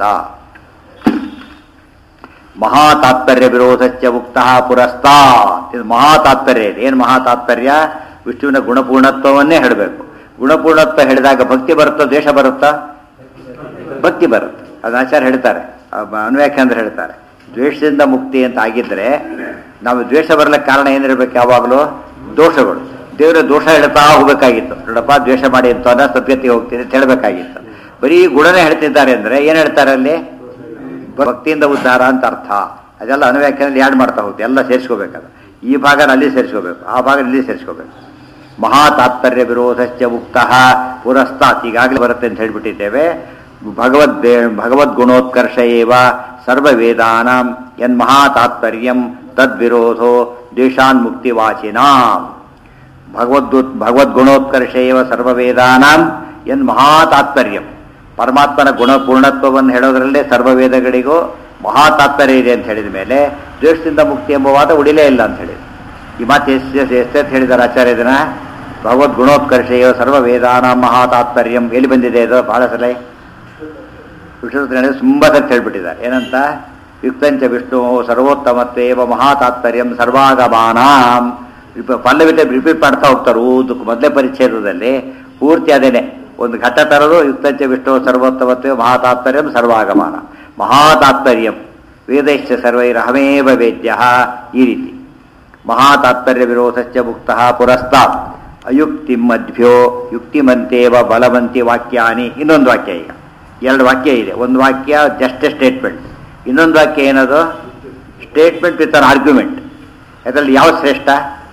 ಮಹಾ ತಾತ್ಪರ್ಯ ವಿರೋಧಚ್ಚ ಮುಕ್ತ ಪುರಸ್ತಾ ಇದು ಮಹಾ ತಾತ್ಪರ್ಯ ಇದೆ ಏನು ಮಹಾ ತಾತ್ಪರ್ಯ ವಿಷ್ಣುವಿನ ಗುಣಪೂರ್ಣತ್ವವನ್ನೇ ಹೇಳಬೇಕು ಗುಣಪೂರ್ಣತ್ವ ಹೇಳಿದಾಗ ಭಕ್ತಿ ಬರುತ್ತಾ ದ್ವೇಷ ಬರುತ್ತಾ ಭಕ್ತಿ ಬರುತ್ತೆ ಅದು ಆಚಾರ್ಯ ಹೇಳ್ತಾರೆ ಆ ಬ- ಅನ್ವ್ಯಾಖ್ಯಾನರು ಹೇಳ್ತಾರೆ ದ್ವೇಷದಿಂದ ಮುಕ್ತಿ ಅಂತ ಆಗಿದ್ರೆ ನಾವು ದ್ವೇಷ ಬರಲಿಕ್ಕೆ ಕಾರಣ ಏನಿರಬೇಕು ಯಾವಾಗಲೂ ದೋಷಗಳು ದೇವರ ದೋಷ ಹೇಳ್ತಾ ಹೋಗ್ಬೇಕಾಗಿತ್ತು ನೋಡಪ್ಪ ದ್ವೇಷ ಮಾಡಿ ಅಂತ ಅನ್ನೋ ಸದ್ಗತಿ ಹೋಗ್ತೀನಿ ಅಂತ ಹೇಳಬೇಕಾಗಿತ್ತು ಬರೀ ಗುಣನೇ ಹೇಳ್ತಿದ್ದಾರೆ ಅಂದ್ರೆ ಏನು ಹೇಳ್ತಾರೆ ಅಲ್ಲಿ ಭಕ್ತಿಯಿಂದ ಉದ್ಧಾರ ಅಂತ ಅರ್ಥ ಅದೆಲ್ಲ ಅನುವ್ಯಾಖ್ಯಾನದಲ್ಲಿ ಯಾಡ್ ಮಾಡ್ತಾ ಹೋಗ್ತೀವಿ ಎಲ್ಲ ಸೇರಿಸ್ಕೋಬೇಕದು ಈ ಭಾಗನ ಅಲ್ಲಿ ಸೇರಿಸ್ಕೋಬೇಕು ಆ ಭಾಗ ಇಲ್ಲಿ ಸೇರಿಸ್ಕೋಬೇಕು ಮಹಾ ತಾತ್ಪರ್ಯ ವಿರೋಧಶ್ಚ ಮುಕ್ತ ಪುರಸ್ತಾತ್ ಈಗಾಗಲೇ ಬರುತ್ತೆ ಅಂತ ಹೇಳ್ಬಿಟ್ಟಿದ್ದೇವೆ ಭಗವದ್ ಭಗವದ್ಗುಣೋತ್ಕರ್ಷ ಏವ ಸರ್ವ ವೇದಾನಾಂ ಯನ್ ಮಹಾ ತಾತ್ಪರ್ಯಂ ತದ್ವಿರೋಧೋ ದೇಶಾನ್ ಮುಕ್ತಿವಾಚಿನಾಂ ಭಗವದ್ ಭಗವದ್ಗುಣೋತ್ಕರ್ಷ ಏವ ಸರ್ವ ವೇದಾನಾಂ ಎನ್ ಮಹಾ ತಾತ್ಪರ್ಯಂ ಪರಮಾತ್ಮನ ಗುಣ ಪೂರ್ಣತ್ವವನ್ನು ಹೇಳೋದ್ರಲ್ಲೇ ಸರ್ವ ವೇದಗಳಿಗೂ ಮಹಾ ತಾತ್ಪರ್ಯ ಇದೆ ಅಂತ ಹೇಳಿದ ಮೇಲೆ ದ್ವೇಷದಿಂದ ಮುಕ್ತಿ ಎಂಬ ವಾದ ಉಳಿಲೇ ಇಲ್ಲ ಅಂತ ಹೇಳಿದ್ರು ಈ ಮಾತು ಎಷ್ಟು ಎಷ್ಟೆತ್ತು ಹೇಳಿದ್ದಾರೆ ಆಚಾರ್ಯ ಇದನ್ನ ಭಗವದ್ ಗುಣೋತ್ಕರ್ಷೆಯೋ ಸರ್ವ ವೇದಾನಾಂ ಮಹಾ ತಾತ್ಪರ್ಯಂ ಎಲ್ಲಿ ಬಂದಿದೆ ಇದು ಬಹಳ ಸಲ ವಿಷ್ಣು ತುಂಬ ಸತ್ತು ಹೇಳ್ಬಿಟ್ಟಿದ್ದಾರೆ ಏನಂತ ಯುಕ್ತಂಚ ವಿಷ್ಣು ಸರ್ವೋತ್ತಮತ್ವೇವ ಮಹಾ ತಾತ್ಪರ್ಯಂ ಸರ್ವಾಗಮಾನಾಂ ರಿಪ- ಪಲ್ಲವಿತ ರಿಪೀಟ್ ಮಾಡ್ತಾ ಹೋಗ್ತಾರೆ ಊದಕ್ಕೆ ಮೊದಲೇ ಪರಿಚ್ಛೇದದಲ್ಲಿ ಪೂರ್ತಿ ಅದೇನೆ ಒಂದು ಘಟ್ಟ ತರಲು ಯುಕ್ತಂಚ ವಿಷ್ಣು ಸರ್ವೋತ್ತಮತ್ವೇ ಮಹಾ ತಾತ್ಪರ್ಯಂ ಸರ್ವಾಗಮಾನ ಮಹಾ ತಾತ್ಪರ್ಯಂ ವೇದೈಶ್ಚ ಸರ್ವೈರಹಮೇವ ವೇದ್ಯ ಈ ರೀತಿ ಮಹಾ ತಾತ್ಪರ್ಯ ವಿರೋಧಶ್ಚ ಮುಕ್ತ ಪುರಸ್ತಾತ್ ಅಯುಕ್ತಿ ಮಧ್ಯ ಯುಕ್ತಿಮಂತೇವ ಬಲವಂತಿ ವಾಕ್ಯಾನಿ ಇನ್ನೊಂದು ವಾಕ್ಯ ಈಗ ಎರಡು ವಾಕ್ಯ ಇದೆ ಒಂದು ವಾಕ್ಯ ಜಸ್ಟ್ ಸ್ಟೇಟ್ಮೆಂಟ್ ಇನ್ನೊಂದು ವಾಕ್ಯ ಏನದು ಸ್ಟೇಟ್ಮೆಂಟ್ ವಿತ್ ಅನ್ ಆರ್ಗ್ಯುಮೆಂಟ್ ಅದರಲ್ಲಿ ಯಾವ ಶ್ರೇಷ್ಠ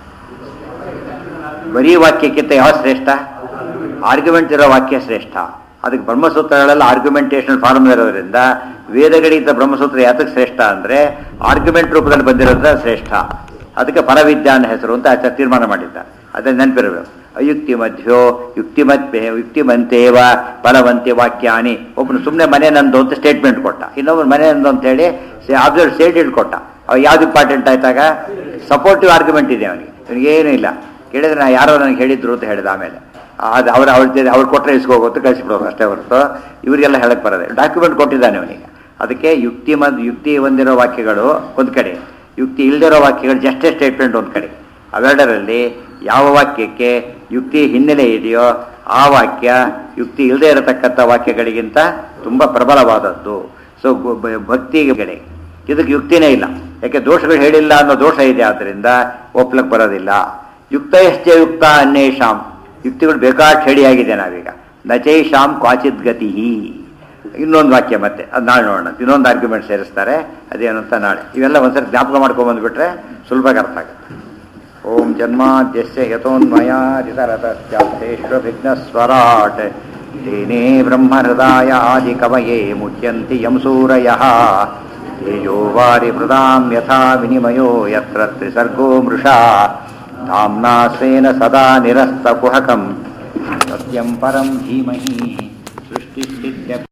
ಬರೀ ವಾಕ್ಯಕ್ಕಿಂತ ಯಾವ ಶ್ರೇಷ್ಠ ಆರ್ಗ್ಯುಮೆಂಟ್ ಇರೋ ವಾಕ್ಯ ಶ್ರೇಷ್ಠ ಅದಕ್ಕೆ ಬ್ರಹ್ಮಸೂತ್ರಗಳೆಲ್ಲ ಆರ್ಗ್ಯುಮೆಂಟೇಷನ್ ಫಾರ್ಮ್ ಇರೋದ್ರಿಂದ ವೇದಗಳಿಗಿಂತ ಬ್ರಹ್ಮಸೂತ್ರ ಯಾತಕ್ಕೆ ಶ್ರೇಷ್ಠ ಅಂದರೆ ಆರ್ಗ್ಯುಮೆಂಟ್ ರೂಪದಲ್ಲಿ ಬಂದಿರೋದ್ರ ಶ್ರೇಷ್ಠ ಅದಕ್ಕೆ ಪರವಿದ್ಯಾ ಅನ್ನೋ ಹೆಸರು ಅಂತ ಆಚಾರ್ಯ ತೀರ್ಮಾನ ಮಾಡಿದ್ದಾರೆ ಅದನ್ನು ನೆನಪಿರಬೇಕು ಅಯುಕ್ತಿ ಮಧ್ಯ ಯುಕ್ತಿಮತ್ ಯುಕ್ತಿಮಂತೇವ ಬಲವಂತೆ ವಾಕ್ಯಾನಿ ಒಬ್ಬನು ಸುಮ್ಮನೆ ಮನೆ ನಂದು ಅಂತ ಸ್ಟೇಟ್ಮೆಂಟ್ ಕೊಟ್ಟ ಇನ್ನೊಬ್ಬನು ಮನೆ ನಂದು ಅಂತೇಳಿ ಅಬ್ಸರ್ವ್ ಸ್ಟೇಟೆಡ್ ಕೊಟ್ಟ ಅವ ಯಾವ್ದು ಇಂಪಾರ್ಟೆಂಟ್ ಆಯ್ತಾಗ ಸಪೋರ್ಟಿವ್ ಆರ್ಗ್ಯುಮೆಂಟ್ ಇದೆ ಅವನಿಗೆ ಇವನಿಗೇನು ಇಲ್ಲ ಕೇಳಿದ್ರೆ ನಾ ಯಾರೋ ನನಗೆ ಹೇಳಿದ್ರು ಅಂತ ಹೇಳಿದ ಆಮೇಲೆ ಅದು ಅವ್ರು ಅವ್ರ ಜೊತೆ ಅವ್ರು ಕೊಟ್ಟರೆ ಇಸ್ಕೋಗೋ ಅಂತ ಕಳಿಸ್ಬಿಡೋದು ಅಷ್ಟೇ ಹೊರತು ಇವರಿಗೆಲ್ಲ ಹೇಳಕ್ ಬರೋದೆ ಡಾಕ್ಯುಮೆಂಟ್ ಕೊಟ್ಟಿದ್ದಾನೆ ಅವನಿಗೆ ಅದಕ್ಕೆ ಯುಕ್ತಿ ಮದ್ ಯುಕ್ತಿ ಹೊಂದಿರೋ ವಾಕ್ಯಗಳು ಒಂದು ಕಡೆ ಯುಕ್ತಿ ಇಲ್ದಿರೋ ವಾಕ್ಯಗಳು ಜಸ್ಟೇ ಸ್ಟೇಟ್ಮೆಂಟ್ ಒಂದು ಕಡೆ ಅವೆರಡರಲ್ಲಿ ಯಾವ ವಾಕ್ಯಕ್ಕೆ ಯುಕ್ತಿ ಹಿನ್ನೆಲೆ ಇದೆಯೋ ಆ ವಾಕ್ಯ ಯುಕ್ತಿ ಇಲ್ಲದೆ ಇರತಕ್ಕಂಥ ವಾಕ್ಯಗಳಿಗಿಂತ ತುಂಬ ಪ್ರಬಲವಾದದ್ದು ಸೊ ಭಕ್ತಿಗೆ ಕಡೆ ಇದಕ್ಕೆ ಯುಕ್ತಿನೇ ಇಲ್ಲ ಯಾಕೆ ದೋಷಗಳು ಹೇಳಿಲ್ಲ ಅನ್ನೋ ದೋಷ ಇದೆ ಆದ್ದರಿಂದ ಒಪ್ಲಕ್ಕೆ ಬರೋದಿಲ್ಲ ಯುಕ್ತ ಎಷ್ಟೇ ಯುಕ್ತ ಅನ್ಯೇಷಾಂ ಯುಕ್ತಿಗಳು ಬೇಕಾಷ್ಟು ಹೇಳಿಯಾಗಿದೆ ನಾವೀಗ ನಚೈಷಾಂ ಕ್ವಾಚಿತ್ ಗತಿ ಇನ್ನೊಂದು ವಾಕ್ಯ ಮತ್ತೆ ಅದು ನಾಳೆ ನೋಡೋಣ ಇನ್ನೊಂದು ಆರ್ಗ್ಯುಮೆಂಟ್ ಸೇರಿಸ್ತಾರೆ ಅದೇನು ಅಂತ ನಾಳೆ ಇವೆಲ್ಲ ಒಂದ್ಸರಿ ಜ್ಞಾಪಕ ಮಾಡ್ಕೊಂಬಂದ್ಬಿಟ್ರೆ ಸುಲಭವಾಗಿ ಅರ್ಥ ಆಗುತ್ತೆ ಓಂ ಜನ್ಮಾದ್ಯಸ್ಯ ಯಥೋನ್ಮಯಾದಿತರತಶ್ಚಾಪ್ತೇಷ್ವವಿಘ್ನಸ್ವರಾಟ್ तेने ब्रह्महृदाय आदिकवये मुह्यन्ति यं सूरयः तेजो वारिभृदां यथा विनिमयो यत्र त्रिसर्गो मृषा धाम्ना स्वेन सदा निरस्तकुहकं सत्यं परं धीमहि सृष्टिस्थित्य